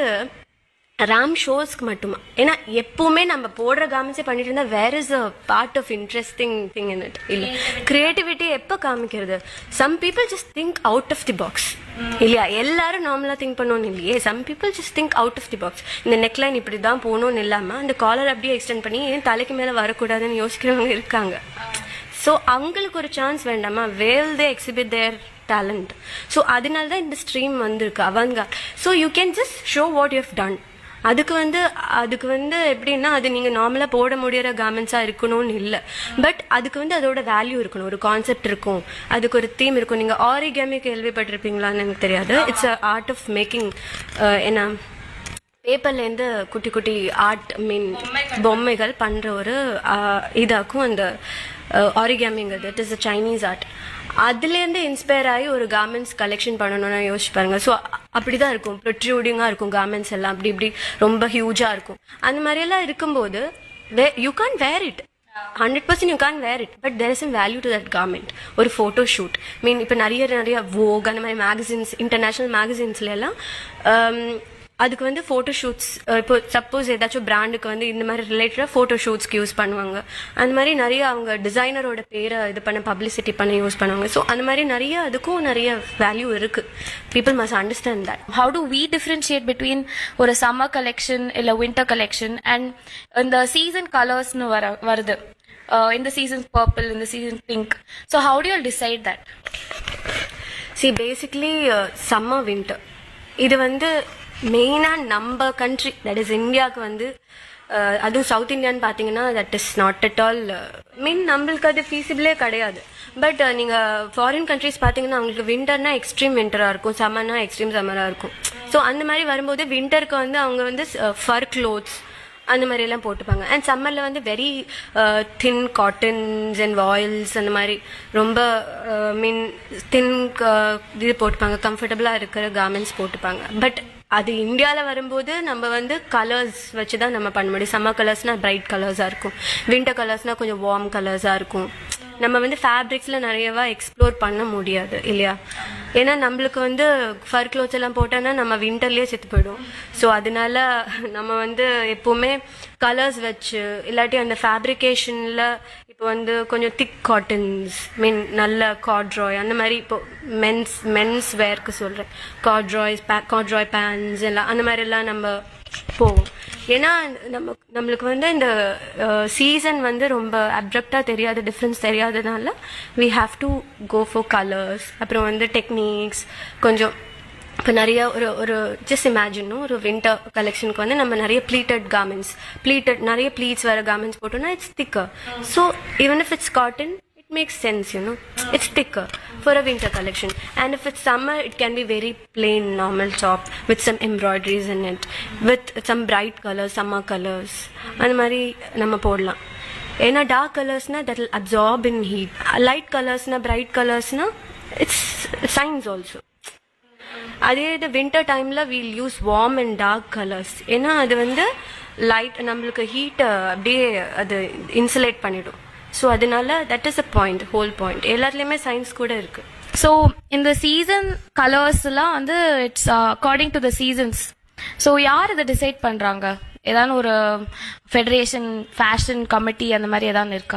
ராம் ஷோஸ்க்கு மட்டுமா ஏன்னா எப்பவுமே நம்ம போடுற காமிச்சே பண்ணிட்டு இருந்தா where is a part of interesting thing in it இல்ல கிரியேட்டிவிட்டி எப்போ காமிக்கிறது some people just think out of the box இல்லையா எல்லாரும் நார்மலா திங்க் பண்ணணும் இல்லையே some people just think out of the box இந்த நெக்லைன் இப்படி தான் போகணும்னு இல்லாம அந்த காலர் அப்படியே எக்ஸ்டெண்ட் பண்ணி ஏன் தலைக்கு மேல வரக்கூடாதுன்னு யோசிக்கிறவங்க இருக்காங்க ஸோ அவங்களுக்கு ஒரு சான்ஸ் வேண்டாமா where they exhibit their talent so அதனால தான் இந்த ஸ்ட்ரீம் வந்திருக்கு அவங்க so you can just show what you have done அதுக்கு வந்து அதுக்கு வந்து எப்படின்னா அது நீங்க நார்மலா போட முடியற கார்மெண்ட்ஸா இருக்கணும்னு இல்ல பட் அதுக்கு வந்து அதோட வேல்யூ இருக்கணும் ஒரு கான்செப்ட் இருக்கும் அதுக்கு ஒரு தீம் இருக்கும் நீங்க ஆரிகேமி கேள்விப்பட்டிருப்பீங்களான்னு எனக்கு தெரியாது it's a art of making என்ன பேப்பர்ல இருந்து குட்டி குட்டி ஆர்ட் மீன் பொம்மைகள் பண்ற ஒரு ஆஹ், இதாக்கும் அந்த ஆரிகாமிங்கிறது it is a Chinese art அதுலேருந்து இன்ஸ்பயர் ஆகி ஒரு கார்மெண்ட்ஸ் கலெக்ஷன் பண்ணணும்னு யோசிச்சு பாருங்க ஸோ அப்படிதான் இருக்கும் ப்ரொட்ரூடிங்காக இருக்கும் கார்மெண்ட்ஸ் எல்லாம் அப்படி இப்படி ரொம்ப ஹியூஜாக இருக்கும் அந்த மாதிரியெல்லாம் இருக்கும்போது you can't wear it hundred percent you can't wear it but there is um value to that garment ஒரு ஃபோட்டோ ஷூட் மீன் இப்போ நிறைய நிறைய வோக் அந்த மாதிரி மேகசின்ஸ் இன்டர்நேஷனல் மேகசின்ஸ்ல எல்லாம் um, அதுக்கு வந்து ஃபோட்டோ ஷூட்ஸ் இப்போ சப்போஸ் ஏதாச்சும் பிராண்டுக்கு வந்து இந்த மாதிரி ரிலேட்டடாக ஃபோட்டோ ஷூட்ஸ்க்கு யூஸ் பண்ணுவாங்க அந்த மாதிரி நிறைய அவங்க டிசைனரோட பேரை இது பண்ண பப்ளிசிட்டி பண்ண யூஸ் பண்ணுவாங்க ஸோ அந்த மாதிரி நிறைய அதுக்கும் நிறைய வேல்யூ இருக்கு people must understand that how do we differentiate between ஒரு summer collection இல்ல winter collection and இந்த season colors னு வர வருது Uh, இந்த season purple இந்த season pink so how do you all decide that see basically summer winter இது வந்து மெயினாக நம்ம கண்ட்ரி தட் இஸ் இந்தியாவுக்கு வந்து அஹ், அதுவும் சவுத் இந்தியான்னு பார்த்தீங்கன்னா that is not at all mean நம்மளுக்கு அது ஃபீஸிபிளே கிடையாது பட் நீங்கள் ஃபாரின் கண்ட்ரிஸ் பார்த்தீங்கன்னா அவங்களுக்கு விண்டர்னா எக்ஸ்ட்ரீம் விண்டராக இருக்கும் சம்மர்னா எக்ஸ்ட்ரீம் சம்மராக இருக்கும் ஸோ அந்த மாதிரி வரும்போது விண்டருக்கு வந்து அவங்க வந்து ஃபர் க்ளோத்ஸ் அந்த மாதிரி எல்லாம் போட்டுப்பாங்க அண்ட் சம்மர்ல வந்து very thin cottons and voiles அந்த மாதிரி ரொம்ப மீன் தின் இது போட்டுப்பாங்க கம்ஃபர்டபுளாக இருக்கிற கார்மெண்ட்ஸ் போட்டுப்பாங்க பட் அது இந்தியாவில் வரும்போது நம்ம வந்து கலர்ஸ் வச்சு தான் நம்ம பண்ண முடியும் சம்மர் கலர்ஸ்னா பிரைட் கலர்ஸாக இருக்கும் வின்டர் கலர்ஸ்னா கொஞ்சம் வார்ம் கலர்ஸாக இருக்கும் நம்ம வந்து ஃபேப்ரிக்ஸ்ல நிறையவா எக்ஸ்ப்ளோர் பண்ண முடியாது இல்லையா ஏன்னா நம்மளுக்கு வந்து ஃபர் க்ளோத்ஸ் எல்லாம் போட்டோன்னா நம்ம விண்டர்லயே செத்து போயிடும் ஸோ அதனால நம்ம வந்து எப்பவுமே கலர்ஸ் வச்சு இல்லாட்டி அந்த ஃபேப்ரிகேஷன்ல இப்போ வந்து கொஞ்சம் திக் காட்டன்ஸ் மீன் நல்ல காட்ராய் அந்த மாதிரி இப்போ மென்ஸ் மென்ஸ் வேர்க்கு சொல்றேன் காட்ராய்ஸ் காட்ராய் பேண்ட்ஸ் எல்லாம் அந்த மாதிரி எல்லாம் நம்ம போவோம் ஏன்னா நம்ம நம்மளுக்கு வந்து இந்த சீசன் வந்து ரொம்ப அப்ரப்டா தெரியாத டிஃப்ரென்ஸ் தெரியாதனால we have to go for colours அப்புறம் வந்து டெக்னிக்ஸ் கொஞ்சம் இப்போ நிறைய ஒரு ஒரு ஜஸ்ட் இமேஜினும் ஒரு வின்டர் கலெக்ஷனுக்கு வந்து நம்ம நிறைய ப்ளீட்டட் கார்மெண்ட்ஸ் ப்ளீட்டட் நிறைய ப்ளீட்ஸ் வர கார்மெண்ட்ஸ் போட்டோம்னா it's thicker so even if it's cotton it makes sense, you know. It's thicker for a winter collection. And if it's summer, it can be very plain, normal top with some embroideries in it, with some bright colors, summer colors. அந்த மாதிரி நம்ம போடலாம் ஏன்னா dark கலர்ஸ்னா that will absorb in heat light கலர்ஸ்னா bright கலர்ஸ்னா it's science also அதே இது வின்டர் டைம்ல we'll use warm and dark colours ஏன்னா அது வந்து லைட் நம்மளுக்கு ஹீட்டை அப்படியே அது இன்சுலேட் பண்ணிடும் ஸோ அதனால that is a point whole point எல்லாத்துலேயுமே சயின்ஸ் கூட இருக்கு ஸோ இந்த சீசன் கலர்ஸ்லாம் வந்து it's according to the seasons so யார் இதை டிசைட் பண்றாங்க ஏதாவது ஒரு ஃபெடரேஷன் ஃபேஷன் கமிட்டி அந்த மாதிரி ஏதாவது இருக்கா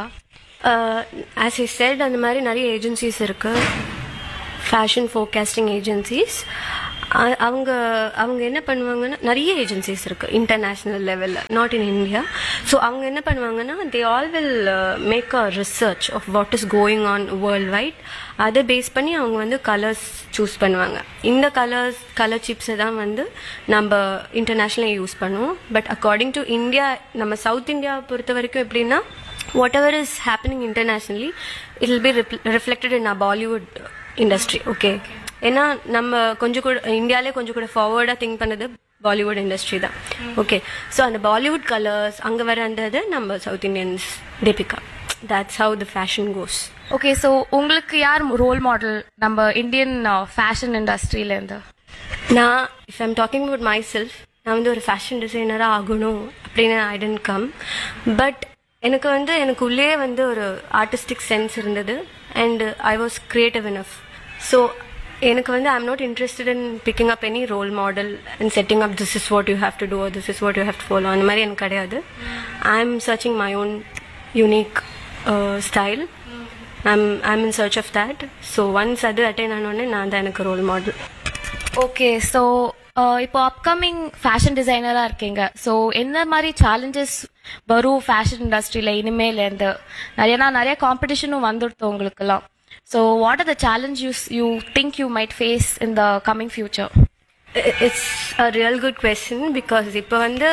ஆஸ் ஐ செட் அந்த மாதிரி நிறைய ஏஜென்சிஸ் இருக்கு ஃபேஷன் ஃபோர்காஸ்டிங் ஏஜென்சிஸ் அவங்க அவங்க என்ன பண்ணுவாங்கன்னா நிறைய ஏஜென்சிஸ் இருக்கு இன்டர்நேஷ்னல் லெவலில் நாட் இன் இந்தியா ஸோ அவங்க என்ன பண்ணுவாங்கன்னா they all will make a research of what is going on world wide அதை பேஸ் பண்ணி அவங்க வந்து கலர்ஸ் சூஸ் பண்ணுவாங்க இந்த கலர்ஸ் கலர் சிப்ஸை தான் வந்து நம்ம இன்டர்நேஷ்னலாக யூஸ் பண்ணுவோம் பட் அக்கார்டிங் டு இந்தியா நம்ம சவுத் இந்தியாவை பொறுத்த வரைக்கும் எப்படின்னா what ever is happening internationally it will be reflected in a Bollywood industry okay ஏன்னா நம்ம கொஞ்சம் கூட இந்தியாலே கொஞ்சம் கூட ஃபார்வர்டாக திங்க் பண்ணது பாலிவுட் இண்டஸ்ட்ரி தான் ஓகே ஸோ அந்த பாலிவுட் கலர்ஸ் அங்கே வர அந்த இது நம்ம south Indians Deepika that's how the fashion goes okay so உங்களுக்கு யார் ரோல் மாடல் நம்ம இந்தியன் ஃபேஷன் இண்டஸ்ட்ரியிலேருந்து நான் if I'm talking about myself நான் வந்து ஒரு ஃபேஷன் டிசைனராக ஆகணும் அப்படின்னு ஐ டென்ட் கம் பட் எனக்கு வந்து எனக்கு உள்ளே வந்து ஒரு ஆர்டிஸ்டிக் சென்ஸ் இருந்தது and I was creative enough so எனக்கு வந்து I'm not interested in picking up any role model and setting up this is what you have to do this is what you have to follow அந்த மாதிரி எனக்கு கிடையாது I am searching my own unique style I'm I'm in search of that so once அது attain ஆனோடனே நான் தான் எனக்கு role model okay so இப்போ அப்கமிங் ஃபேஷன் டிசைனராக இருக்கீங்க ஸோ என்ன மாதிரி சேலஞ்சஸ் வரும் ஃபேஷன் இண்டஸ்ட்ரியில் இனிமேலேருந்து நிறையனா நிறைய காம்படிஷனும் வந்துடுது உங்களுக்குலாம் so what are the challenges you think you might face in the coming future it's a real good question because இப்போ வந்து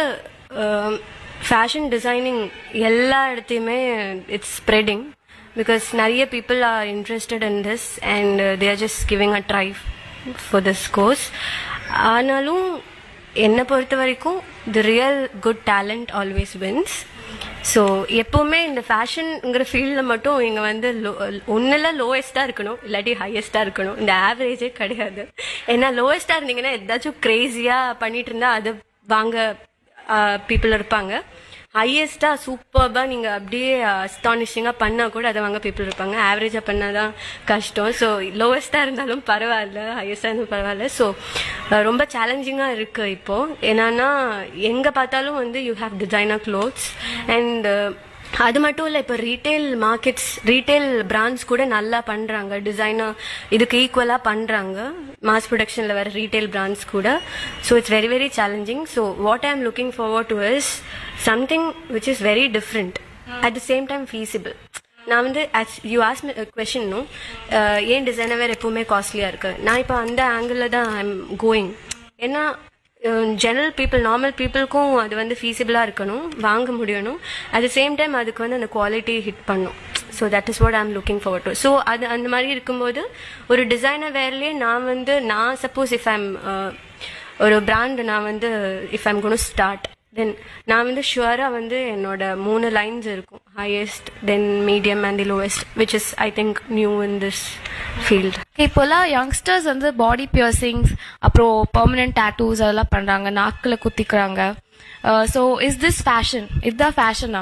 ஃபேஷன் டிசைனிங் எல்லா இடத்தையுமே இட்ஸ் ஸ்ப்ரெடிங் பிகாஸ் நிறைய people are interested in this and they are just giving a try for this course ஆனாலும் என்னை பொறுத்த வரைக்கும் the real good talent always wins so எப்போவுமே இந்த ஃபேஷனுங்கிற ஃபீல்டில் மட்டும் இங்கே வந்து லோ ஒன்றில் லோவஸ்ட்டாக இருக்கணும் இல்லாட்டி ஹையஸ்ட்டாக இருக்கணும் இந்த ஆவரேஜே கிடையாது ஏன்னா லோவஸ்ட்டாக இருந்தீங்கன்னா ஏதாச்சும் க்ரேஸியாக பண்ணிட்டு இருந்தா அது வாங்க பீப்புள் இருப்பாங்க ஹையஸ்ட்டாக சூப்பர்பாக நீங்கள் அப்படியே அஸ்டானிஷிங்காக பண்ணால் கூட அதை வாங்க பீப்புள் இருப்பாங்க ஆவரேஜாக பண்ணால் தான் கஷ்டம் ஸோ லோவஸ்ட்டாக இருந்தாலும் பரவாயில்ல ஹையஸ்ட்டாக இருந்தாலும் பரவாயில்ல ஸோ ரொம்ப சேலஞ்சிங்காக இருக்குது இப்போது என்னன்னா எங்கே பார்த்தாலும் வந்து you have designer clothes and அது மட்டும் இல்லை இப்போ ரீட்டைல் மார்க்கெட்ஸ் ரீட்டைல் பிராண்ட்ஸ் கூட நல்லா பண்ணுறாங்க டிசைனர் இதுக்கு ஈக்குவலாக பண்ணுறாங்க மாஸ் ப்ரொடக்ஷனில் வர ரீட்டைல் பிராண்ட்ஸ் கூட so it's very very challenging so what I am looking forward to is something which is very different at the same time feasible நான் வந்து யூ ஆஸ் கொஷின்னும் ஏன் டிசைனர் வேறு எப்பவுமே காஸ்ட்லியாக இருக்கு நான் இப்போ அந்த ஆங்கிளில் தான் ஐ எம் கோயிங் ஏன்னா ஜெனரல் பீப்புள் நார்மல் பீப்புளுக்கும் அது வந்து ஃபீஸிபிளாக இருக்கணும் வாங்க முடியணும் அட் த சேம் டைம் அதுக்கு வந்து அந்த குவாலிட்டி ஹிட் பண்ணும் so that is what I'm looking forward to so அது அந்த மாதிரி இருக்கும்போது ஒரு டிசைனர் வேர்லேயே நான் வந்து நான் சப்போஸ் இஃப் ஐம் ஒரு பிராண்ட் நான் வந்து if I'm gonna start then நான் வந்து ஷுவராக வந்து என்னோட மூணு லைன்ஸ் இருக்கும் highest then medium and the lowest which is I think new in this field இப்போலாம் யங்ஸ்டர்ஸ் வந்து பாடி பியர்சிங்ஸ் அப்புறம் பெர்மனன்ட் டேட்டூஸ் அதெல்லாம் பண்றாங்க நாக்கில் குத்திக்கிறாங்க ஸோ இஸ் திஸ் ஃபேஷன் இதுதான் ஃபேஷனா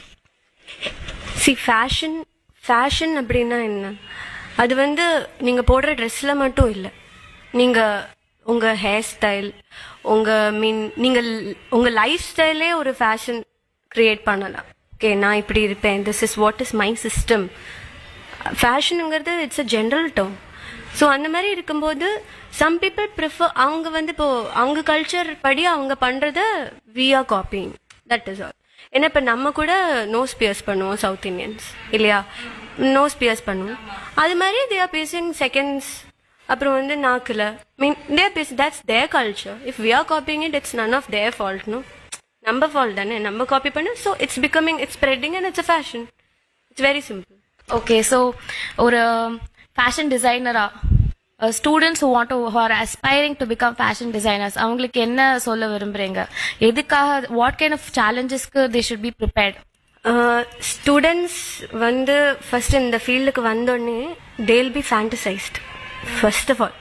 சி ஃபேஷன் ஃபேஷன் அப்படின்னா என்ன அது வந்து நீங்கள் போடுற ட்ரெஸ்ஸில் மட்டும் இல்லை நீங்கள் உங்கள் ஹேர் ஸ்டைல் உங்கள் மீன் நீங்கள் உங்கள் லைஃப் ஸ்டைலே ஒரு ஃபேஷன் க்ரியேட் பண்ணலாம் ஓகே நான் இப்படி இருப்பேன் this is what is my system ஃபேஷனுங்கிறது it's a general term so அந்த மாதிரி இருக்கும்போது சம் பீப்புள் ப்ரிஃபர் அவங்க வந்து இப்போ அவங்க கல்ச்சர் படி அவங்க பண்ணுறத we are copying that is all ஏன்னா இப்போ நம்ம கூட நோஸ் பியர்ஸ் பண்ணுவோம் சவுத் இந்தியன்ஸ் இல்லையா நோஸ் பியர்ஸ் பண்ணுவோம் அது மாதிரி தே ஆர் பேசிங் செகண்ட்ஸ் அப்புறம் வந்து நாக்கில் mean they base that's their culture if we are copying it it's none of their fault no நம்ம ஃபால்ட் தானே நம்ம காப்பி பண்ண so it's becoming it's spreading and it's a fashion it's very simple okay so ஒரு fashion டிசைனரா students want to are aspiring to become fashion designers அவங்களுக்கு என்ன சொல்ல விரும்புறீங்க எதுக்காக வாட் கைண்ட் ஆஃப் சேலஞ்சஸ்க்கு they should be prepared students வந்து first இந்த ஃபீல்டுக்கு வந்தோடனே they'll be fantasized first of all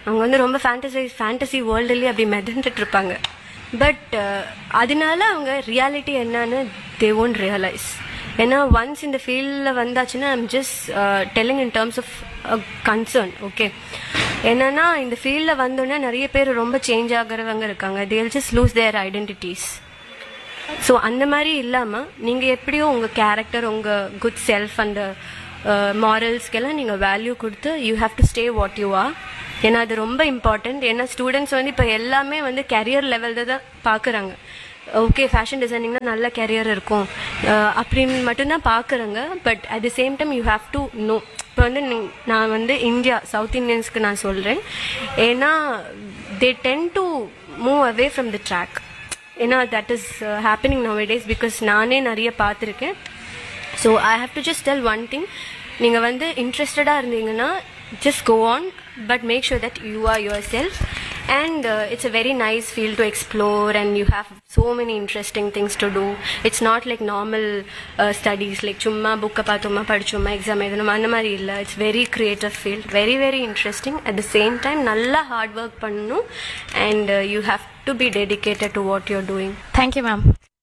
அவங்க வந்து ரொம்ப ஃபேண்டசி ஃபேண்டசி வேர்ல்டுலேயே அப்படி மெதந்துட்டு இருப்பாங்க பட் அதனால அவங்க ரியாலிட்டி என்னன்னு தே ஓன்ட் ரியலைஸ் ஏன்னா ஒன்ஸ் இந்த ஃபீல்டில் வந்தாச்சுன்னா I'm just telling in terms of concern okay என்னன்னா இந்த ஃபீல்டில் வந்தோன்னே நிறைய பேர் ரொம்ப சேஞ்ச் ஆகிறவங்க இருக்காங்க they'll just lose their identities so அந்த மாதிரி இல்லாமல் நீங்கள் எப்படியோ உங்கள் கேரக்டர் உங்கள் குட் செல்ஃப் அந்த மாரல்ஸ்க்கெல்லாம் நீங்கள் வேல்யூ கொடுத்து you have to stay what you are ஏன்னா அது ரொம்ப இம்பார்ட்டன்ட் ஏன்னா ஸ்டூடெண்ட்ஸ் வந்து இப்போ எல்லாமே வந்து கரியர் லெவலில் தான் பார்க்குறாங்க ஓகே ஃபேஷன் டிசைனிங்னா நல்ல கரியர் இருக்கும் அஹ் அப்படின்னு மட்டும்தான் பார்க்குறாங்க but at the same time you have to know இப்போ வந்து நீ- நான் வந்து இந்தியா சவுத் இந்தியன்ஸ்க்கு நான் சொல்கிறேன் ஏன்னா they tend to move away from the track ஏன்னா that is happening nowadays because நானே நிறைய பார்த்துருக்கேன் so I have to just tell one thing நீங்கள் வந்து இன்ட்ரெஸ்டடாக இருந்தீங்கன்னா just go on but make sure that you are yourself and it's a very nice feel to explore and you have so many interesting things to do it's not like normal uh, studies like சும்மா புக்கை பார்த்தோமா படிச்சோமா exam எழுதணுமா அந்த மாதிரி இல்லை it's very creative field very very interesting at the same time நல்லா hard work பண்ணணும் and you have to be dedicated to what you're doing thank you ma'am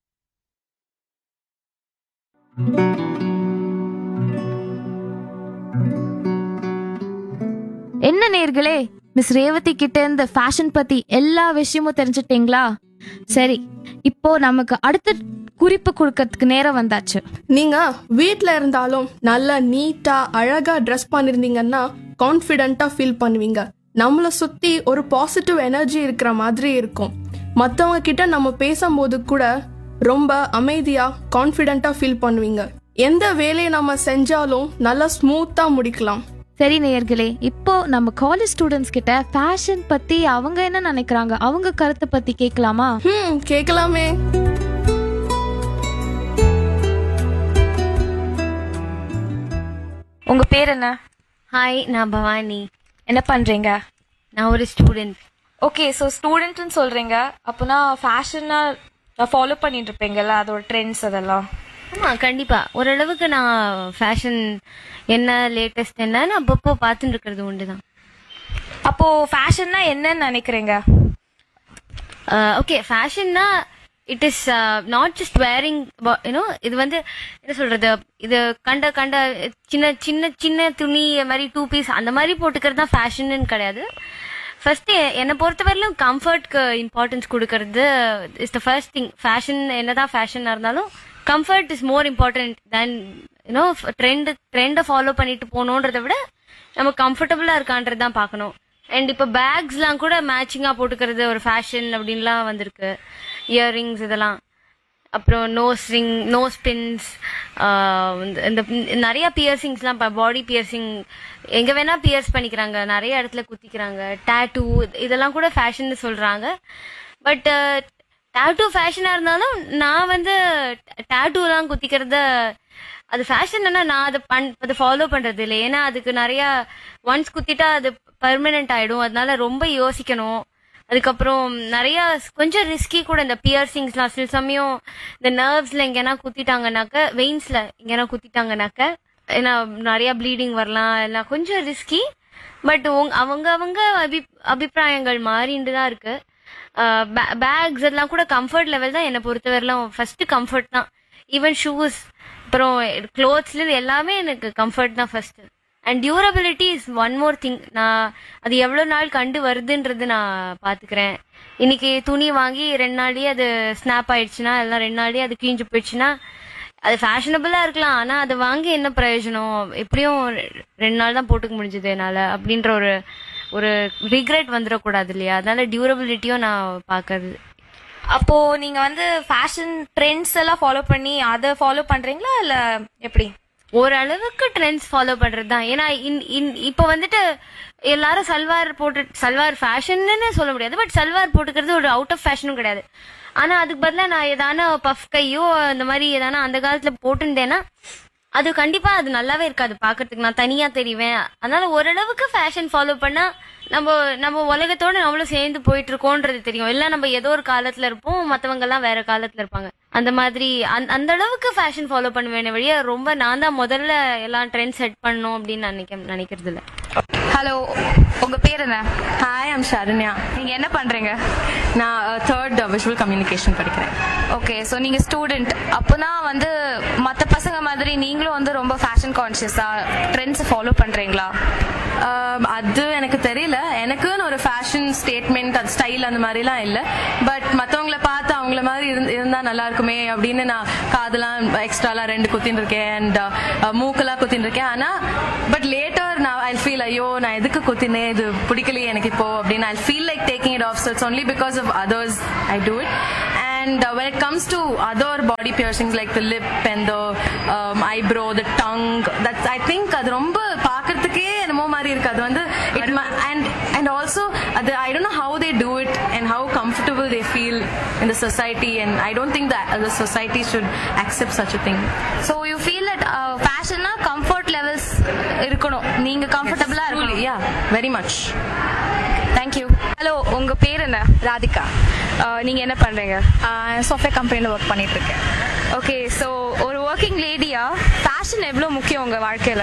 என்ன நேர்களே மிஸ் ரேவதி கிட்ட இந்த ஃபேஷன் பத்தி எல்லா விஷயமும் தெரிஞ்சுட்டீங்களா சரி இப்போ நமக்கு அடுத்த குறிப்பு கொடுக்கறதுக்கு நேரம் வந்தாச்சு நீங்க வீட்ல இருந்தாலும் நல்லா நீட்டா அழகா ட்ரெஸ் பண்ணிருந்தீங்கன்னா கான்ஃபிடென்ட்டா ஃபீல் பண்ணுவீங்க நம்மள சுத்தி ஒரு பாசிட்டிவ் எனர்ஜி இருக்கிற மாதிரி இருக்கும் மத்தவங்க கிட்ட நம்ம பேசும்போது கூட ரொம்ப அமைதியா கான்ஃபிடென்ட்டா ஃபீல் பண்ணுவீங்க எந்த வேலையை நம்ம செஞ்சாலும் நல்லா ஸ்மூத்தா முடிக்கலாம் சரி நேயர்களே இப்போ நம்ம காலேஜ் ஸ்டூடெண்ட்ஸ் கிட்ட ஃபேஷன் பத்தி அவங்க என்ன நினைக்கிறாங்க அவங்க கருத்தை பத்தி கேட்கலாமா ஹம் கேட்கலாமே உங்க பேர் என்ன ஹாய் நான் பவானி என்ன பண்றீங்க நான் ஒரு ஸ்டூடெண்ட் ஓகே ஸோ ஸ்டூடெண்ட்னு சொல்றீங்க அப்போனா ஃபேஷனா ஃபாலோ பண்ணிட்டு இருப்பீங்கல்ல அதோட ட்ரெண்ட்ஸ் அதெல்லாம் ஆமாம் கண்டிப்பாக ஓரளவுக்கு நான் ஃபேஷன் என்ன லேட்டஸ்ட் என்னன்னு அப்பப்போ பார்த்துட்டு இருக்கிறது உண்டு தான் அப்போ ஃபேஷன்னா என்னன்னு நினைக்கிறீங்க ஓகே ஃபேஷன்னா it is not just wearing you know இது வந்து என்ன சொல்றது இது கண்ட கண்ட சின்ன சின்ன சின்ன துணி இது மாதிரி டூ பீஸ் அந்த மாதிரி போட்டுக்கிறது தான் ஃபேஷன்னு கிடையாது ஃபர்ஸ்ட் என்னை பொறுத்தவரையிலும் கம்ஃபர்ட்க்கு இம்பார்ட்டன்ஸ் கொடுக்கறது is the first thing fashion என்னதான் ஃபேஷனாக இருந்தாலும் comfort is more important then you know trend ட்ரெண்டை ஃபாலோ பண்ணிட்டு போகணுன்றதை விட நம்ம கம்ஃபர்டபுளாக இருக்கான்றது தான் பார்க்கணும் அண்ட் இப்போ பேக்ஸ்லாம் கூட மேட்சிங்காக போட்டுக்கிறது ஒரு ஃபேஷன் அப்படின்லாம் வந்திருக்கு இயரிங்ஸ் இதெல்லாம் அப்புறம் நோஸ் ரிங் நோஸ் பின்ஸ் இந்த நிறைய பியர்சிங்ஸ்லாம் இப்போ பாடி பியர்சிங் எங்கே வேணால் பியர்ஸ் பண்ணிக்கிறாங்க நிறைய இடத்துல குத்திக்கிறாங்க டேட்டூ இதெல்லாம் கூட ஃபேஷன்னு சொல்கிறாங்க பட் டேட்டூ ஃபேஷனாக இருந்தாலும் நான் வந்து டேட்டூலாம் குத்திக்கிறத அது ஃபேஷன் நான் அதை பண் அதை ஃபாலோ பண்றது இல்லை ஏன்னா அதுக்கு நிறைய ஒன்ஸ் குத்திட்டா அது பர்மனெண்ட் ஆயிடும் அதனால ரொம்ப யோசிக்கணும் அதுக்கப்புறம் நிறைய கொஞ்சம் ரிஸ்கி கூட இந்த பியர்சிங்ஸ்லாம் சில சமயம் இந்த நர்வ்ஸ்ல எங்கேனா குத்திட்டாங்கனாக்க வெயின்ஸ்ல எங்கேனா குத்திட்டாங்கனாக்க ஏன்னா நிறைய ப்ளீடிங் வரலாம் எல்லாம் கொஞ்சம் ரிஸ்கி பட் அவங்க அவங்க அபி அபிப்பிராயங்கள் மாறிண்டு தான் இருக்கு பேக்ஸ் எல்லாம் கூட கம்ஃபர்ட் லெவல் தான் என்னை பொறுத்தவரையிலும் ஃபர்ஸ்ட் கம்ஃபர்ட் தான் ஈவன் ஷூஸ் அப்புறம் க்ளோத்ஸ்ல எல்லாமே எனக்கு கம்ஃபர்ட் தான் first and durability is one more thing நான் அது எவ்வளோ நாள் கண்டு வருதுன்றது நான் பார்த்துக்கிறேன் இன்னைக்கு துணி வாங்கி ரெண்டு நாள்லயே அது ஸ்னாப் ஆயிடுச்சுன்னா எல்லாம் ரெண்டு நாள்லயே அது கிழிஞ்சு போயிடுச்சுன்னா அது ஃபேஷனபிளா இருக்கலாம் ஆனா அதை வாங்கி என்ன பிரயோஜனம் எப்படியும் ரெண்டு நாள் தான் போட்டுக்க முடிஞ்சது என்னால அப்படின்ற ஒரு ஒரு ரிக்ரெட் வந்துடக்கூடாது இல்லையா அதனால டியூரபிலிட்டியும் நான் பார்க்கறது அப்போ நீங்க வந்து ஃபேஷன் ட்ரெண்ட்ஸ் எல்லாம் ஃபாலோ பண்ணி அதை ஃபாலோ பண்றீங்களா இல்ல எப்படி ஓரளவுக்கு ட்ரெண்ட்ஸ் ஃபாலோ பண்றது தான் ஏன்னா இன்- இன்- இப்போ வந்துட்டு எல்லாரும் சல்வார் போட்டு சல்வார் ஃபேஷன்னு சொல்ல முடியாது பட் சல்வார் போட்டுக்கிறது ஒரு அவுட் ஆஃப் ஃபேஷனும் கிடையாது ஆனா அதுக்கு பதிலா நான் ஏதான பஃப் கையோ இந்த மாதிரி ஏதான அந்த காலத்துல போட்டுட்டேன்னா அது கண்டிப்பா அது நல்லாவே இருக்காது பாக்குறதுக்கு நான் தனியா தெரிவேன் அதனால ஓரளவுக்கு ஃபேஷன் ஃபாலோ பண்ணா நம்ம நம்ம உலகத்தோட நம்மளும் சேர்ந்து போயிட்டு இருக்கோன்றது தெரியும் இல்ல நம்ம ஏதோ ஒரு காலத்துல இருப்போம் மத்தவங்க எல்லாம் வேற காலத்துல இருப்பாங்க அந்த மாதிரி அந்த- அந்த அளவுக்கு ஃபேஷன் ஃபாலோ பண்ணுவேன் வழியா ரொம்ப நான் தான் முதல்ல எல்லாம் ட்ரெண்ட் செட் பண்ணணும் அப்படின்னு நினைக்க நினைக்கிறது இல்ல ஹலோ உங்க பேர் என்ன ஹாய் ஐம் சரண்யா நீங்க என்ன பண்றீங்க நான் தேர்ட் விஷுவல் கம்யூனிகேஷன் படிக்கிறேன் ஓகே ஸோ நீங்க ஸ்டூடெண்ட் அப்போனா வந்து மற்ற பசங்க மாதிரி நீங்களும் வந்து ரொம்ப ஃபேஷன் கான்ஷியஸா ட்ரெண்ட்ஸ் ஃபாலோ பண்றீங்களா Um, அது எனக்கு தெரியல எனக்குன்னு ஒரு ஃபேஷன் ஸ்டேட்மெண்ட் அது ஸ்டைல் அந்த மாதிரிலாம் இல்லை பட் மற்றவங்கள பார்த்து அவங்கள மாதிரி இருந்து இருந்தா நல்லா இருக்குமே அப்படின்னு நான் காதெல்லாம் எக்ஸ்ட்ராலாம் ரெண்டு குத்தின்னு இருக்கேன் அண்ட் மூக்கெல்லாம் குத்தின்னு இருக்கேன் ஆனா பட் லேட்டர் நான் ஐ ஃபீல் ஐயோ நான் எதுக்கு குத்தினேன் இது பிடிக்கலையே எனக்கு இப்போ அப்படின்னு I feel like taking it off so it's only because of others I do it And uh, when it comes to other body piercings like the lip and the um, eyebrow, the tongue, that's I think அது ரொம்ப பார்க்கறதுக்கே என்னமோ மாதிரி இருக்கு அது வந்து it ma- and and also அது I don't know how they do it and how comfortable they feel in the society and I don't think that the society should accept such a thing. So you feel that ஃபேஷன்னா comfort levels இருக்கணும் நீங்க கம்ஃபர்டபுளா இருக்கணும் Yeah, very much. Thank you hello உங்க பேர் என்ன Radhika Uh, நீங்க என்ன பண்றீங்க சாஃப்ட்வேர் கம்பெனியில் ஒர்க் பண்ணிட்டு இருக்கேன் ஓகே ஸோ ஒரு ஒர்க்கிங் லேடியா ஃபேஷன் எவ்வளோ முக்கியம் உங்க வாழ்க்கையில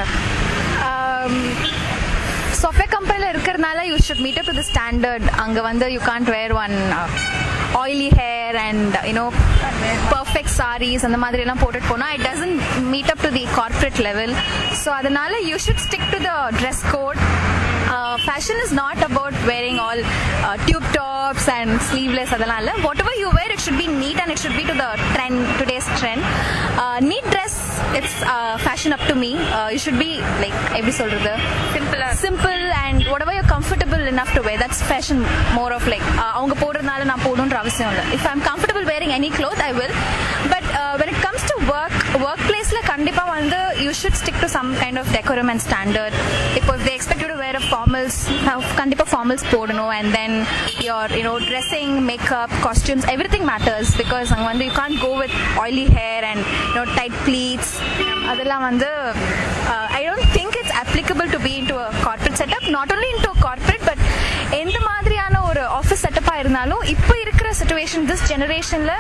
சாஃப்ட்வேர் கம்பெனியில் இருக்கிறதுனால you should meet up to the standard அங்கே வந்து you can't wear one oily hair and you know perfect saris அந்த மாதிரி எல்லாம் போட்டுட்டு போனால் it doesn't meet up to the corporate level so அதனால you should stick to the dress code fashion is not about wearing all tube tops and sleeveless அதெல்லாம் இல்லை what ever you wear it should be neat and it should be to the trend today's trend neat dress it's fashion up to me you should be like எப்படி சொல்றது சிம்பிளா simple and what ever you comfortable enough to way that's fashion more of like அவங்க போடுறதுனால நான் போடணுன்ற அவசியம் இல்லை if I'm comfortable wearing any cloth I will but when it comes to work work பிளேஸில் கண்டிப்பாக வந்து you should stick to some kind of decorum and standard இப்போ they expect to wear formals கண்டிப்பாக ஃபார்மல்ஸ் போடணும் and then your you know dressing makeup costumes every thing matters because அங்கே வந்து you can go with oily hair and you know tight pleats அதெல்லாம் வந்து I don't think it's applicable to be in to corporate setup not only in to corporate but எந்த மாதிரியான ஒரு office செட்டப்பாக இருந்தாலும் இப்போ இருக்கிற சுச்சுவேஷன் திஸ் ஜெனரேஷனில்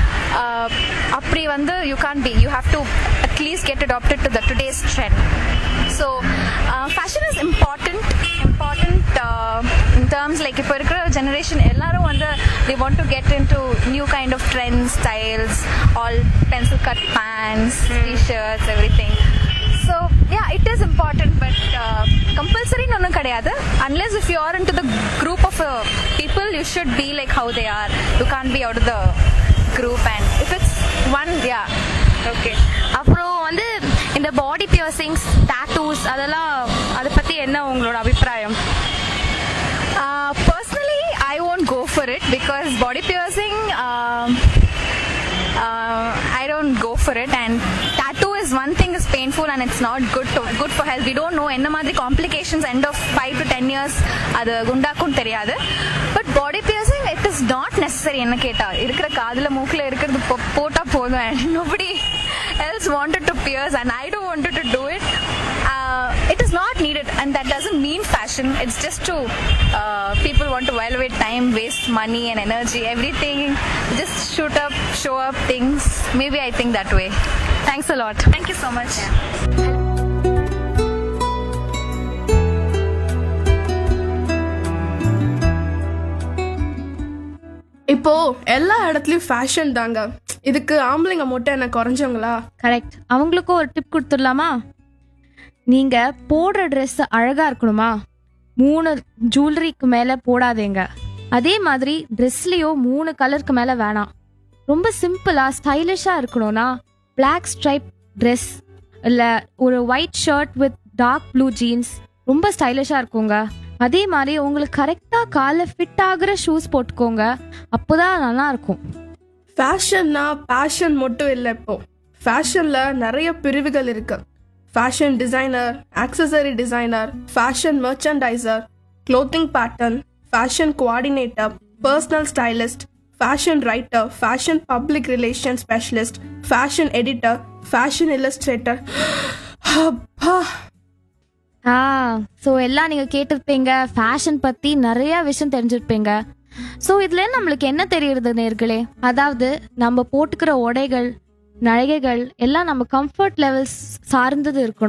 அப்படி வந்து you can be you have to at least get adapted to the today's trend so fashion is important important in terms like இப்போ இருக்கிற ஜெனரேஷன் எல்லாரும் வந்து they want to get into new kind of trend styles all pencil cut pants t shirts everything so yeah it is important but கம்பல்சரின்னு ஒன்றும் கிடையாது unless if you are into the group of people you should be like how they are you can be out the group and if it's one yeah okay அப்புறம் வந்து இந்த பாடி piercings tattoos அதெல்லாம் அதை பத்தி என்ன உங்களோட அபிப்பிராயம் Uh, personally, I won't go for it because body piercing, um, uh, I don't go for it. And tattoo is one thing is painful and it's not good to, good for health. We don't know என்ன மாதிரி complications end of five to ten years அது குண்டாக்கும் தெரியாது but body piercing it is not necessary என்ன கேட்டா இருக்கிற காதுல மூக்குல இருக்கிறது போ- போட்டா போதும் and nobody else wanted to pierce and I don't wanted to do it. Uh, it is not needed and that doesn't mean fashion it's just to uh, people want to while away time waste money and energy everything just shoot up show up things maybe i think that way thanks a lot thank you so much இப்போ எல்லா இடத்துலயும் fashion தாங்க இதுக்கு ஆம்பளைங்க மட்டும் என்ன குறைஞ்சவங்களா correct அவங்களுக்கும் ஒரு டிப் கொடுத்துடலாமா நீங்க போடுற Dress அழகா இருக்கணுமா மூணு ஜுவல்லரிக்கு மேல போடாதீங்க அதே மாதிரி ட்ரெஸ்லயும் மூணு கலருக்கு மேல வேணாம் ரொம்ப சிம்பிளா ஸ்டைலிஷா இருக்கணும்னா Black ஸ்ட்ரைப் Dress இல்ல ஒரு white shirt with dark blue jeans ரொம்ப ஸ்டைலிஷா இருக்குங்க அதே மாதிரி உங்களுக்கு கரெக்டா காலை ஃபிட் ஆகுற ஷூஸ் போட்டுக்கோங்க அப்போதான் நல்லா இருக்கும் ஃபேஷன்னா பேஷன் மட்டும் இல்லை இப்போ ஃபேஷன்ல நிறைய பிரிவுகள் இருக்கு fashion designer accessory designer fashion merchandiser clothing pattern fashion coordinator personal stylist fashion writer fashion public relation specialist fashion editor fashion illustrator அப்பா ஆ ஸோ எல்லாம் நீங்கள் கேட்டிருப்பீங்க ஃபேஷன் பற்றி நிறைய விஷயம் தெரிஞ்சிருப்பீங்க ஸோ இதுல நம்மளுக்கு என்ன தெரியுறது நேர்களே அதாவது நம்ம போட்டுக்கிற உடைகள் நகைகள் எல்லாம் நம்ம கம்ஃபர்ட் லெவல்ஸ் சார்ந்தது இருக்கணும்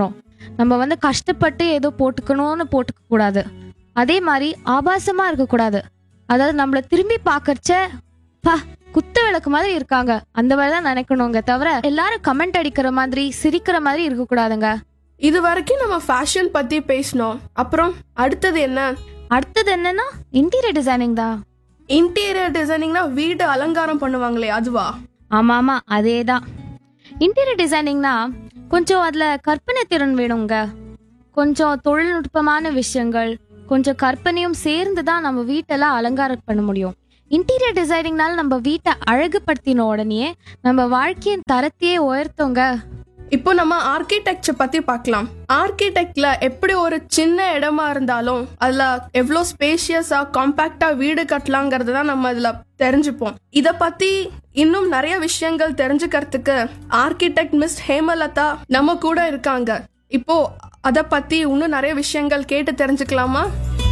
நம்ம வந்து கஷ்டப்பட்டு ஏதோ போட்டுக்கணும்னு போட்டுக்க கூடாது அதே மாதிரி ஆபாசமா இருக்கக்கூடாது அதாவது நம்மள திரும்பி பார்க்கறச்ச பா குத்து விளக்கு மாதிரி இருக்காங்க அந்த மாதிரி தான் நினைக்கணுங்க தவிர எல்லாரும் கமெண்ட் அடிக்கிற மாதிரி சிரிக்கிற மாதிரி இருக்கக்கூடாதுங்க இது வரைக்கும் நம்ம ஃபேஷன் பத்தி பேசினோம் அப்புறம் அடுத்தது என்ன அடுத்தது என்னன்னா இன்டீரியர் டிசைனிங் தான் இன்டீரியர் டிசைனிங்னா வீடு அலங்காரம் பண்ணுவாங்களே அதுவா ஆமா ஆமா அதே தான் இன்டீரியர் டிசைனிங்னா கொஞ்சம் அதுல கற்பனை திறன் வேணுங்க கொஞ்சம் தொழில்நுட்பமான விஷயங்கள் கொஞ்சம் கற்பனையும் சேர்ந்து தான் நம்ம வீட்டெல்லாம் அலங்காரம் பண்ண முடியும் இன்டீரியர் டிசைனிங்னால நம்ம வீட்டை அழகுபடுத்தின உடனே நம்ம வாழ்க்கையின் தரத்தையே உயர்த்தோங்க இப்போ நம்ம ஆர்கிடெக்சர் பத்தி பார்க்கலாம் ஆர்கிடெக்ட்ல எப்படி ஒரு சின்ன இடமா இருந்தாலும் அதுல எவ்வளோ ஸ்பேஷியஸா காம்பாக்டா வீடு கட்டலாங்கிறது தான் நம்ம இதுல தெரிஞ்சுப்போம் இத பத்தி இன்னும் நிறைய விஷயங்கள் தெரிஞ்சுக்கிறதுக்கு ஆர்கிடெக்ட் மிஸ் ஹேமலதா நம்ம கூட இருக்காங்க இப்போ அத பத்தி இன்னும் நிறைய விஷயங்கள் கேட்டு தெரிஞ்சுக்கலாமா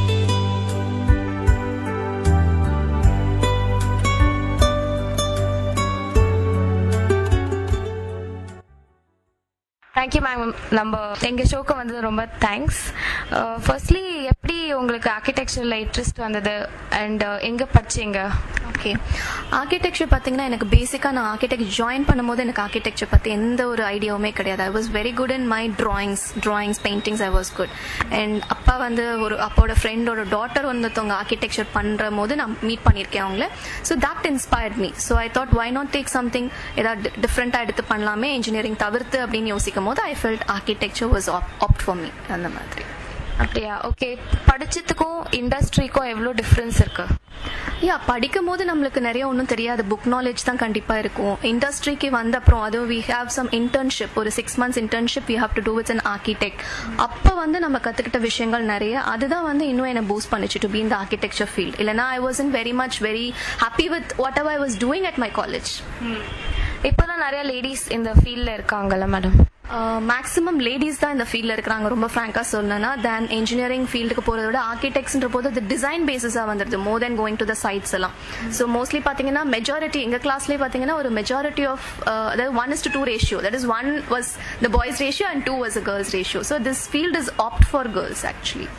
தேங்க்யூ மேம் நம்ம எங்கள் ஷோக்கு வந்தது ரொம்ப தேங்க்ஸ் ஃபர்ஸ்ட்லி எப்படி உங்களுக்கு ஆர்கிடெக்சரில் இன்ட்ரெஸ்ட் வந்தது அண்ட் எங்கே படிச்சீங்க ஓகே ஆர்கிடெக்சர் பார்த்தீங்கன்னா எனக்கு பேசிக்காக நான் ஆர்கிடெக்ட் ஜாயின் பண்ணும்போது எனக்கு ஆர்கிடெக்சர் பற்றி எந்த ஒரு ஐடியாவுமே கிடையாது I was very good in my drawings drawings paintings I was good and அப்பா வந்து ஒரு அப்பாவோட ஃப்ரெண்டோட டாட்டர் ஒருத்தவங்க ஆர்கிடெக்சர் பண்ணுற போது நான் மீட் பண்ணியிருக்கேன் அவங்கள so that inspired me so I thought why not take something ஏதாவது டிஃப்ரெண்ட்டாக எடுத்து பண்ணலாமே இன்ஜினியரிங் தவிர்த்து அப்படின்னு யோசிக்கும் போது I felt architecture was apt for me அந்த மாதிரி அப்படியா ஓகே படிச்சதுக்கும் இண்டஸ்ட்ரிக்கும் எவ்வளோ டிஃப்ரென்ஸ் இருக்கு யா படிக்கும் போது நம்மளுக்கு நிறைய ஒன்றும் தெரியாது புக் நாலேஜ் தான் கண்டிப்பாக இருக்கும் இண்டஸ்ட்ரிக்கு வந்த அப்புறம் அதுவும் வி ஹேவ் சம் இன்டர்ன்ஷிப் ஒரு six months internship you have to do with an architect அப்போ வந்து நம்ம கற்றுக்கிட்ட விஷயங்கள் நிறைய அதுதான் வந்து இன்னும் என்ன பூஸ்ட் பண்ணிச்சு டு பி இந்த ஆர்கிடெக்சர் ஃபீல்ட் இல்லைனா I was in very much very happy with whatever I was doing at my college இப்போதான் நிறைய லேடிஸ் இந்த ஃபீல்டில் இருக்காங்கல்ல மேடம் மேக்ஸிமம் லேடிஸ் தான் இந்த ஃபீல்டில் இருக்கிறாங்க ரொம்ப ஃப்ராங்காக சொல்லணும்னா தேன் இன்ஜினியரிங் ஃபீல்டுக்கு போகிறத விட ஆர்கிடெக்ட்ஸ்ன்ற போது அது டிசைன் பேசிஸாக வந்துடுது more than going to the sites எல்லாம் ஸோ மோஸ்ட்லி பார்த்தீங்கன்னா மெஜாரிட்டி எங்கள் கிளாஸ்லேயே பார்த்தீங்கன்னா ஒரு மெஜாரிட்டி ஆஃப் அதாவது one is to two ratio that is one was the boys ratio and two was a girls ratio so this field is apt for girls actually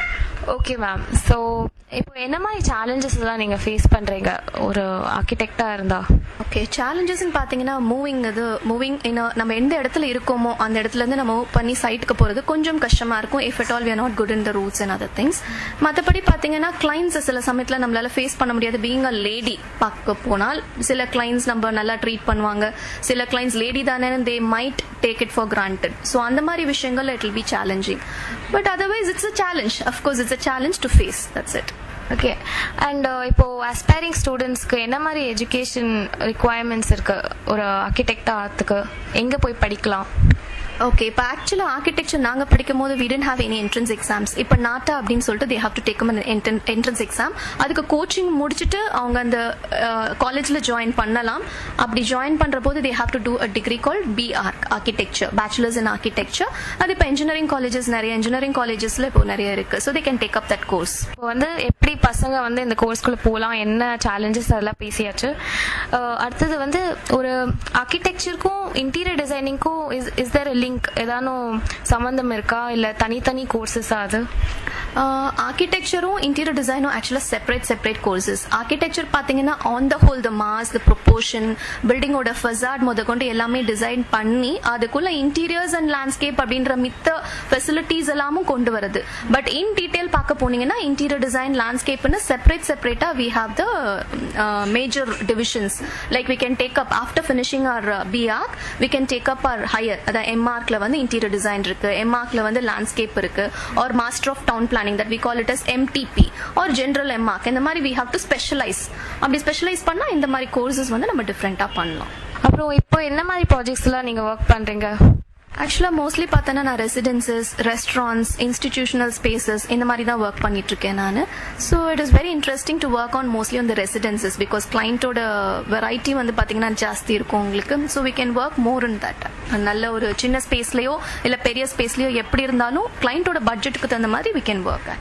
okay ma'am so இப்போ என்ன மாதிரி challenges எல்லாம் நீங்கள் face பண்ணுறீங்க ஒரு ஆர்கிடெக்டாக இருந்தா okay சேலஞ்சஸ்ன்னு பார்த்தீங்கன்னா moving இது மூவிங் நம்ம எந்த இடத்துல இருக்கோமோ அந்த இடத்துல இருந்து நம்ம move பண்ணி சைட்டுக்கு போகிறது கொஞ்சம் கஷ்டமா இருக்கும் if at all we are not good in the roots and other things மற்றபடி பார்த்தீங்கன்னா கிளைண்ட்ஸ் சில சமயத்தில் நம்மளால ஃபேஸ் பண்ண முடியாது பீங் அ லேடி பார்க்க போனால் சில கிளைண்ட்ஸ் நம்ம நல்லா ட்ரீட் பண்ணுவாங்க சில கிளைண்ட்ஸ் லேடி தானே they might take it for granted so அந்த மாதிரி விஷயங்கள் it will be challenging but otherwise it's a challenge of course it's a challenge to face that's it okay and இப்போ அஸ்பைரிங் ஸ்டூடெண்ட்ஸ்க்கு என்ன மாதிரி எஜுகேஷன் ரிக்குவயர்மெண்ட்ஸ் இருக்கு ஒரு ஆர்கிடெக்ட் ஆகிறதுக்கு எங்கே போய் படிக்கலாம் ஓகே இப்போ ஆக்சுவலாக ஆர்கிடெக்சர் நாங்கள் படிக்கும் போது we didn't have any entrance exams இப்போ நாட்டா அப்படின்னு சொல்லிட்டு they have to take entrance exam அதுக்கு கோச்சிங் முடிச்சுட்டு அவங்க அந்த காலேஜில் ஜாயின் பண்ணலாம் அப்படி ஜாயின் பண்ணுற போது they have to do a degree call B Arch architecture bachelors in architecture அது இப்போ இன்ஜினியரிங் காலேஜஸ் நிறைய இன்ஜினியரிங் காலேஜஸில் இப்போ நிறைய இருக்கு so they can take up that course இப்போ வந்து எப்படி பசங்க வந்து இந்த கோர்ஸ்குள்ளே போகலாம் என்ன சேலஞ்சஸ் அதெல்லாம் பேசியாச்சு அஹ் அடுத்தது வந்து ஒரு ஆர்கிடெக்சருக்கும் இன்டீரியர் டிசைனிங்க்கும் இஸ் இஸ் தேர் லிங்க் ஏதானும் சம்மந்தம் இருக்கா இல்லை தனித்தனி கோர்சஸா அது ஆர்கிடெக்சரும் இன்டீரியர் டிசைனும் ஆக்சுவலாக செப்பரேட் செப்பரேட் கோர்சஸ் ஆர்கிடெக்சர் பார்த்தீங்கன்னா on the whole the mass the proportion பில்டிங்கோட ஃபசாட் முத கொண்டு எல்லாமே டிசைன் பண்ணி அதுக்குள்ள இன்டீரியர்ஸ் அண்ட் லேண்ட்ஸ்கேப் அப்படின்ற மித்த ஃபெசிலிட்டிஸ் எல்லாமும் கொண்டு வருது பட் இன் டீடைல் பார்க்க போனீங்கன்னா இன்டீரியர் டிசைன் லேண்ட்ஸ்கேப்னு செப்பரேட் செப்பரேட்டாக we have the major divisions like we can take up after finishing our B Arch we can take up our higher அதாவது எம்ஆர்க்ல வந்து இன்டீரியர் டிசைன் இருக்கு எம்ஆர்க்ல வந்து லேண்ட்ஸ்கேப் இருக்கு or master of town planning that we call it as MTP or general M Arch இந்த மாதிரி we have to specialise அப்படி specialise பண்ணா இந்த மாதிரி கோர்சஸ் வந்து நம்ம டிஃப்ரெண்டா பண்ணலாம் அப்புறம் இப்போ என்ன மாதிரி ப்ராஜெக்ட்ஸ்லாம் நீங்கள் ஒர்க் பண்ணுறீங்க ஆக்சுவலாக மோஸ்ட்லி பார்த்தோன்னா நான் ரெசிடென்சஸ் ரெஸ்டாரண்ட்ஸ் இன்ஸ்டிடியூஷனல் ஸ்பேசஸ் இந்த மாதிரி தான் ஒர்க் பண்ணிட்டு இருக்கேன் நான் so it is very interesting to work on mostly on the residences because கிளைண்ட்டோட வெரைட்டி வந்து பார்த்தீங்கன்னா ஜாஸ்தி இருக்கும் உங்களுக்கு so we can work more in that நல்ல ஒரு சின்ன ஸ்பேஸ்லையோ இல்லை பெரிய ஸ்பேஸ்லையோ எப்படி இருந்தாலும் கிளைண்ட்டோட பட்ஜெட்டுக்கு தகுந்த மாதிரி வி கேன் ஒர்க் ஆக்சுவலி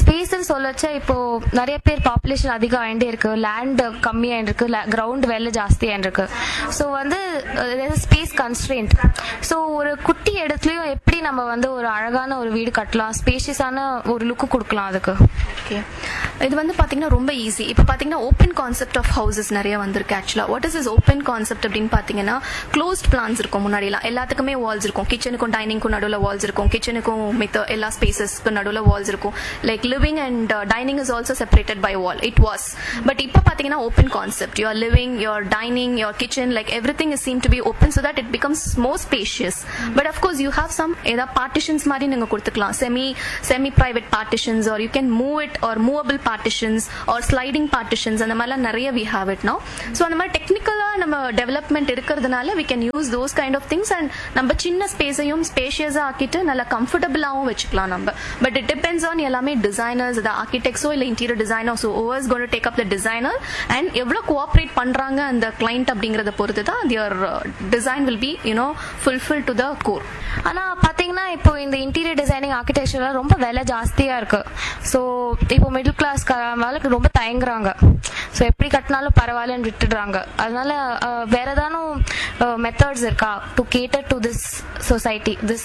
ஸ்பேஸ்ன்னு சொல்லச்ச இப்போ நிறைய பேர் பாப்புலேஷன் அதிகம் ஆயிட்டே இருக்கு லேண்ட் கம்மியாயிட்டு இருக்கு கிரவுண்ட் வேலை ஜாஸ்தியாயிட்டு இருக்கு ஸோ வந்து ஸ்பேஸ் கன்ஸ்ட்ரெயின்ட் ஸோ ஒரு குட்டி இடத்துலயும் எப்படி நம்ம வந்து ஒரு அழகான ஒரு வீடு கட்டலாம் ஸ்பேஷியஸான ஒரு லுக்கு கொடுக்கலாம் அதுக்கு ஓகே இது வந்து பாத்தீங்கன்னா ரொம்ப ஈஸி இப்போ பாத்தீங்கன்னா ஓப்பன் கான்செப்ட் ஆஃப் ஹவுசஸ் நிறைய வந்திருக்கு ஆக்சுவலா what is is open concept அப்படின்னு பாத்தீங்கன்னா க்ளோஸ்ட் பிளான்ஸ் இருக்கும் முன்னாடிலாம் எல்லாத்துக்குமே வால்ஸ் இருக்கும் கிச்சனுக்கும் டைனிங்க்கும் நடுவில் வால்ஸ் இருக்கும் கிச்சனுக்கும் மித்த எல்லா ஸ்பேசஸ்க்கு நடுவில் வால்ஸ் இருக்கும் like living and dining is also separated by wall it was but இப்போ பாத்தீங்கன்னா open concept your living your dining your kitchen like everything is seem to be open so that it becomes more spacious but of course you have some ஏதாவது partitions மாதிரி நீங்க கொடுத்துக்கலாம் semi semi private partitions or you can move it or movable partitions or sliding partitions அந்த மாதிரிலாம் நிறைய we have it know so அந்த மாதிரி டெக்னிக்கலாக நம்ம டெவலப்மெண்ட் இருக்கிறதுனால we can use those kind of things and நம்ம சின்ன ஸ்பேஸையும் ஸ்பேஷியஸாக ஆக்கிட்டு நல்லா கம்ஃபர்டபுளாகவும் வச்சுக்கலாம் நம்ம பட் இட் டிபெண்ட்ஸ் ஆன் எல்லாமே டிசைனர்ஸ் அது ஆர்கிடெக்ட்ஸோ இல்லை interior designer so whoever's gonna take up the designer and எவ்வளோ கோஆப்ரேட் பண்ணுறாங்க அந்த கிளைண்ட் அப்படிங்கிறத பொறுத்து தான் their design will be you know fulfil to the core ஆனா பாத்தீங்கன்னா இப்போ இந்த இன்டீரியர் டிசைனிங் ஆர்கிடெக்சர்லாம் ரொம்ப விலை ஜாஸ்தியா இருக்கு ஸோ இப்போ மிடில் கிளாஸ் மேலுக்கு ரொம்ப தயங்குறாங்க ஸோ எப்படி கட்டினாலும் பரவாயில்லன்னு விட்டுடுறாங்க அதனால அஹ், வேற ஏதானும் மெத்தட்ஸ் இருக்கா to cater to this society this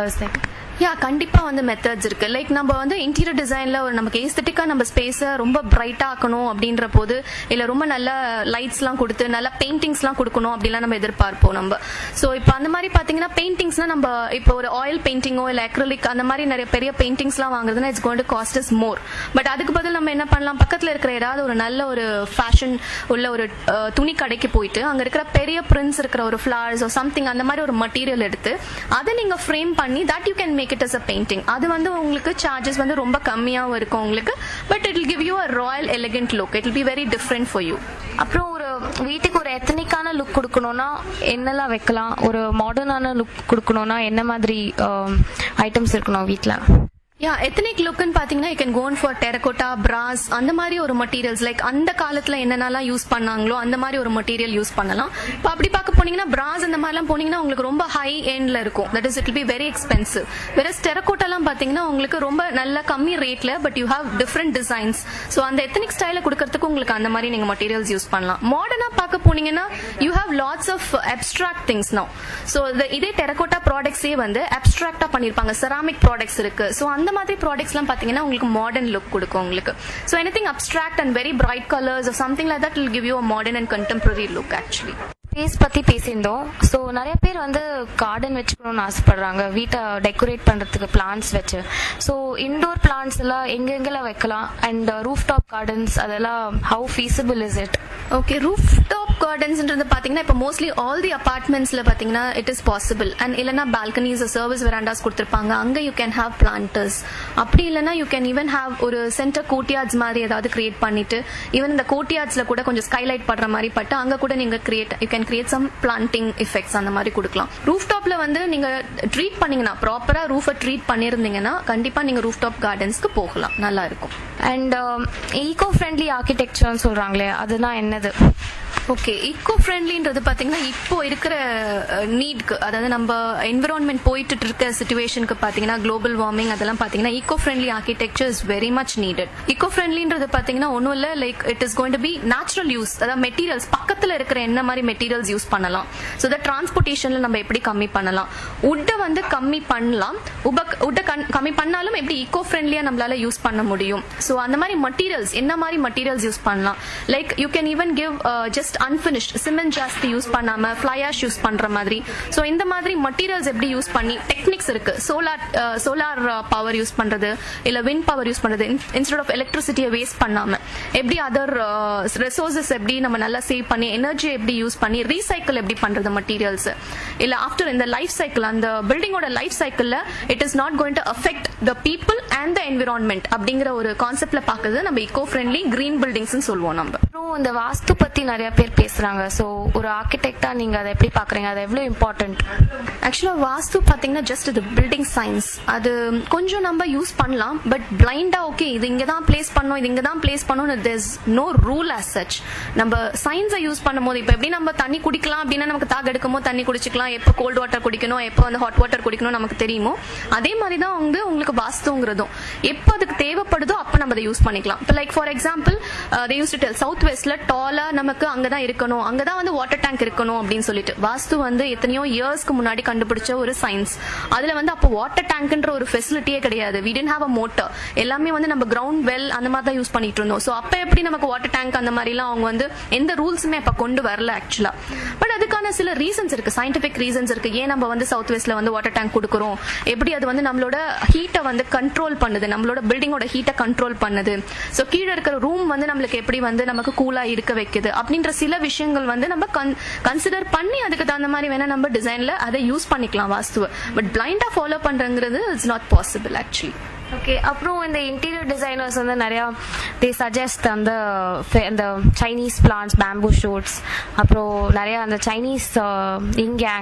yeah கண்டிப்பா வந்து மெத்தட்ஸ் இருக்கு லைக் நம்ம வந்து இன்டீரியர் டிசைன்ல ஒரு நமக்கு ஏஸ்தட்டிக்கா நம்ம ஸ்பேஸை ரொம்ப பிரைட்டா ஆக்கணும் அப்படின்ற போது இல்ல ரொம்ப நல்ல லைட்ஸ்லாம் கொடுத்து நல்ல பெயிண்டிங்ஸ்லாம் கொடுக்கணும் அப்படிலாம் நம்ம எதிர்பார்ப்போம் நம்ம ஸோ இப்போ அந்த மாதிரி பாத்தீங்கன்னா பெயிண்டிங்ஸ்னா நம்ம இப்போ ஒரு ஆயில் பெயிண்டிங்கோ இல்ல அக்ரலிக் அந்த மாதிரி நிறைய பெரிய பெயிண்டிங்ஸ்லாம் வாங்குறதுன்னா it's going to cost is more but அதுக்கு பதில் நம்ம என்ன பண்ணலாம் பக்கத்துல இருக்கிற ஏதாவது ஒரு நல்ல ஒரு ஃபேஷன் உள்ள ஒரு அஹ், துணி கடைக்கு போயிட்டு அங்க இருக்கிற பெரிய பிரிண்ட்ஸ் இருக்கிற ஒரு ஃபிளவர்ஸ் சம்திங் அந்த மாதிரி ஒரு மெட்டீரியல் எடுத்து அதை நீங்க ஃப்ரேம் பண்ணி that you can make it as a painting அது வந்து உங்களுக்கு சார்ஜஸ் வந்து ரொம்ப கம்மியாகவும் இருக்கும் உங்களுக்கு but it will give you a royal elegant look it will be very different for you அப்புறம் ஒரு வீட்டுக்கு ஒரு எத்தனிக்கான லுக் கொடுக்கணும்னா என்னெல்லாம் வைக்கலாம் ஒரு மாடர்னான லுக் கொடுக்கணும்னா என்ன மாதிரி ஐட்டம்ஸ் இருக்கணும் வீட்டில் யா எத்தனிக் லுக்னு பாத்தீங்கன்னா you can go for terracotta brass அந்த மாதிரி ஒரு மெட்டீரியல்ஸ் லைக் அந்த காலத்துல என்னென்னலாம் யூஸ் பண்ணாங்களோ அந்த மாதிரி ஒரு மெட்டீரியல் யூஸ் பண்ணலாம் இப்போ அப்படி பார்க்க போனீங்கன்னா பிராஸ் அந்த மாதிரிலாம் போனீங்கன்னா உங்களுக்கு ரொம்ப ஹை எண்ட்ல இருக்கும் that is it be very expensive வேற டெரகோட்டாலாம் பாத்தீங்கன்னா உங்களுக்கு ரொம்ப நல்ல கம்மி ரேட்ல but you have different designs so அந்த எத்தனிக் ஸ்டைல கொடுக்கறதுக்கு உங்களுக்கு அந்த மாதிரி நீங்க மெட்டீரியல்ஸ் யூஸ் பண்ணலாம் மாடர்னா பார்க்க போனீங்கன்னா you have lots of abstract things know so இதே டெரகோட்டா ப்ராடக்ட்ஸே வந்து அப்ட்ராக்டா பண்ணிருப்பாங்க செராமிக் ப்ராடக்ட்ஸ் இருக்கு ஸோ அந்த மாதிரி ப்ராடக்ட்ஸ்லாம் பார்த்தீங்கன்னா உங்களுக்கு மாடர்ன் லுக் கொடுக்கும் உங்களுக்கு so anything abstract and very bright colours something like that will give you a modern and contemporary look actually space பத்தி பேசியிருந்தோம் ஸோ நிறைய பேர் வந்து கார்டன் வச்சுக்கணும்னு ஆசைப்படுறாங்க வீட்டை டெக்கரேட் பண்றதுக்கு பிளான்ஸ் வச்சு ஸோ இன்டோர் பிளான்ஸ் எல்லாம் எங்கெங்கெல்லாம் வைக்கலாம் அண்ட் ரூஃப் டாப் கார்டன்ஸ் அதெல்லாம் how feasible is it okay roof top கார்டன்ஸ்ன்றது பாத்தீங்கன்னா இப்போ மோஸ்ட்லி ஆல் தி அபார்ட்மெண்ட்ஸ்ல பாத்தீங்கன்னா இட் இஸ் பாசிபிள் அண்ட் இல்லைனா பால்கனிஸ் சர்வீஸ் வெராண்டாஸ் கொடுத்துருப்பாங்க அங்க யூ கேன் ஹேவ் பிளான்டர்ஸ் அப்படி இல்லைனா யூ கேன் ஈவன் ஹேவ் ஒரு சென்டர் கோட்டியார்ட்ஸ் மாதிரி ஏதாவது கிரியேட் பண்ணிட்டு ஈவன் இந்த கோட்டியார்ட்ஸ்ல கூட கொஞ்சம் ஸ்கைலைட் படுற மாதிரி பட்டு அங்க கூட நீங்க create you can create some planting effects அந்த மாதிரி கொடுக்கலாம் ரூஃப் டாப்ல வந்து நீங்க ட்ரீட் பண்ணீங்கன்னா ப்ராப்பரா ரூஃபை ட்ரீட் பண்ணியிருந்தீங்கன்னா கண்டிப்பா நீங்க ரூஃப் டாப் கார்டன்ஸ்க்கு போகலாம் நல்லா இருக்கும் அண்ட் ஈகோ ஃப்ரெண்ட்லி ஆர்கிடெக்சர்னு சொல்றாங்களே அதுனா என்னது ஓகே ஈகோ ஃப்ரெண்ட்லின்றது பாத்தீங்கன்னா இப்போ இருக்கிற நீட்க்கு அதாவது நம்ம என்விரான்மெண்ட் போயிட்டு இருக்க சுச்சுவேஷனுக்கு பாத்தீங்கன்னா குளோபல் வார்மிங் அதெல்லாம் பாத்தீங்கன்னா eco friendly architecture is very much needed eco ஃப்ரெண்ட்லின்றது பாத்தீங்கன்னா ஒன்றும் இல்லை like it is going to be natural use அதாவது மெட்டீரியல்ஸ் பக்கத்துல இருக்கிற என்ன மாதிரி மெட்டீரியல்ஸ் யூஸ் பண்ணலாம் ஸோ தட் டிரான்ஸ்போர்ட்டேஷன்ல நம்ம எப்படி கம்மி பண்ணலாம் உட்டை வந்து கம்மி பண்ணலாம் உட்டை கம்மி பண்ணாலும் எப்படி ஈகோ ஃப்ரெண்ட்லியா நம்மளால யூஸ் பண்ண முடியும் ஸோ அந்த மாதிரி மெட்டீரியல்ஸ் என்ன மாதிரி மெட்டீரியல்ஸ் யூஸ் பண்ணலாம் like you can even give just unfinished cement ஜாஸ்தி யூஸ் பண்ணாம ஃபிளையாஷ் யூஸ் பண்ற மாதிரி ஸோ இந்த மாதிரி மெட்டீரியல்ஸ் எப்படி யூஸ் பண்ணி டெக்னிக்ஸ் இருக்கு சோலார் சோலார் பவர் யூஸ் பண்றது இல்ல விண்ட் பவர் யூஸ் பண்றது இன்ஸ்டெட் ஆஃப் எலக்ட்ரிசிட்டியை வேஸ்ட் பண்ணாம எப்படி அதர் ரிசோர்சஸ் எப்படி நம்ம நல்லா சேவ் பண்ணி எனர்ஜி எப்படி யூஸ் பண்ணி ரீசைக்கிள் எப்படி பண்றது மெட்டீரியல்ஸ் இல்ல ஆஃப்டர் இந்த லைஃப் சைக்கிள் அந்த பில்டிங்கோட லைஃப் சைக்கிள்ல it is not going to affect the people and the environment அப்படிங்கிற ஒரு கான்செப்ட்ல பாக்குறது நம்ம இக்கோ ஃப்ரெண்ட்லி கிரீன் பில்டிங்ஸ் சொல்லுவோம் நம்ம அப்புறம் இந்த வாஸ்து பத்தி நிறைய பேர் பேசுறாங்க ஸோ ஒரு ஆர்கிடெக்டா நீங்க அதை எப்படி பாக்குறீங்க அது எவ்வளவு இம்பார்ட்டன்ட் ஆக்சுவலாக வாஸ்து பார்த்தீங்கன்னா ஜஸ்ட் இது பில்டிங் சயின்ஸ் அது கொஞ்சம் நம்ம யூஸ் பண்ணலாம் பட் பிளைண்டா ஓகே இது இங்கே தான் பிளேஸ் பண்ணோம் இது இங்கே தான் பிளேஸ் பண்ணணும் there's no rule as such நம்ம சயின்ஸை யூஸ் பண்ணும்போது இப்போ எப்படி நம்ம தண்ணி குடிக்கலாம் அப்படின்னா நமக்கு தாக எடுக்கும் போது தண்ணி குடிச்சிக்கலாம் எப்போ கோல்ட் வாட்டர் குடிக்கணும் எப்போ வந்து ஹாட் வாட்டர் குடிக்கணும் நமக்கு தெரியுமோ அதே மாதிரி தான் வந்து உங்களுக்கு வாஸ்துங்கிறதும் எப்போ அதுக்கு தேவைப்படுதோ அப்போ நம்ம அதை யூஸ் பண்ணிக்கலாம் இப்போ like for example they use to tell south வெஸ்ட்ல டாலா நமக்கு அங்கே தான் இருக்கணும் அங்கே தான் வந்து வாட்டர் டேங்க் இருக்கணும் அப்படின்னு சொல்லிட்டு வாஸ்து வந்து எத்தனையோ இயர்ஸ்க்கு முன்னாடி கண்டுபிடிச்ச ஒரு சயின்ஸ் அதுல வந்து அப்போ வாட்டர் டேங்க்ன்ற ஒரு ஃபெசிலிட்டியே கிடையாது we didn't have a motor எல்லாமே வந்து நம்ம கிரவுண்ட் வெல் அந்த மாதிரி தான் யூஸ் பண்ணிட்டு இருந்தோம் ஸோ அப்போ எப்படி நமக்கு வாட்டர் டேங்க் அந்த மாதிரிலாம் அவங்க வந்து எந்த ரூல்ஸுமே அப்போ கொண்டு வரல ஆக்சுவலா பட் அதுக்கான சில ரீசன்ஸ் இருக்கு சயின்டிபிக் ரீசன்ஸ் இருக்கு ஏன் நம்ம வந்து சவுத் வெஸ்ட்ல வந்து வாட்டர் டேங்க் கொடுக்குறோம் எப்படி அது வந்து நம்மளோட ஹீட்டை வந்து கண்ட்ரோல் பண்ணுது நம்மளோட பில்டிங்கோட ஹீட்டை கண்ட்ரோல் பண்ணுது ஸோ கீழே இருக்கிற ரூம் வந்து நம்மளுக்கு எப்படி வந்து நமக்கு கூலா இருக்க வைக்குது அப்படின்ற சில விஷயங்கள் வந்து நம்ம கன்சிடர் பண்ணி அதுக்கு தகுந்த மாதிரி வேணா நம்ம டிசைன்ல அதை யூஸ் பண்ணிக்கலாம் வாஸ்துவை பட் பிளைண்டா ஃபாலோ பண்றங்கிறது it's not possible actually okay அப்புறம் இந்த இன்டீரியர் டிசைனர்ஸ் வந்து நிறையா தே சஜஸ்ட் அந்த fe- அந்த சைனீஸ் பிளான்ஸ் பேம்பூ ஷூட்ஸ் அப்புறம் நிறைய அந்த சைனீஸ் இங்கே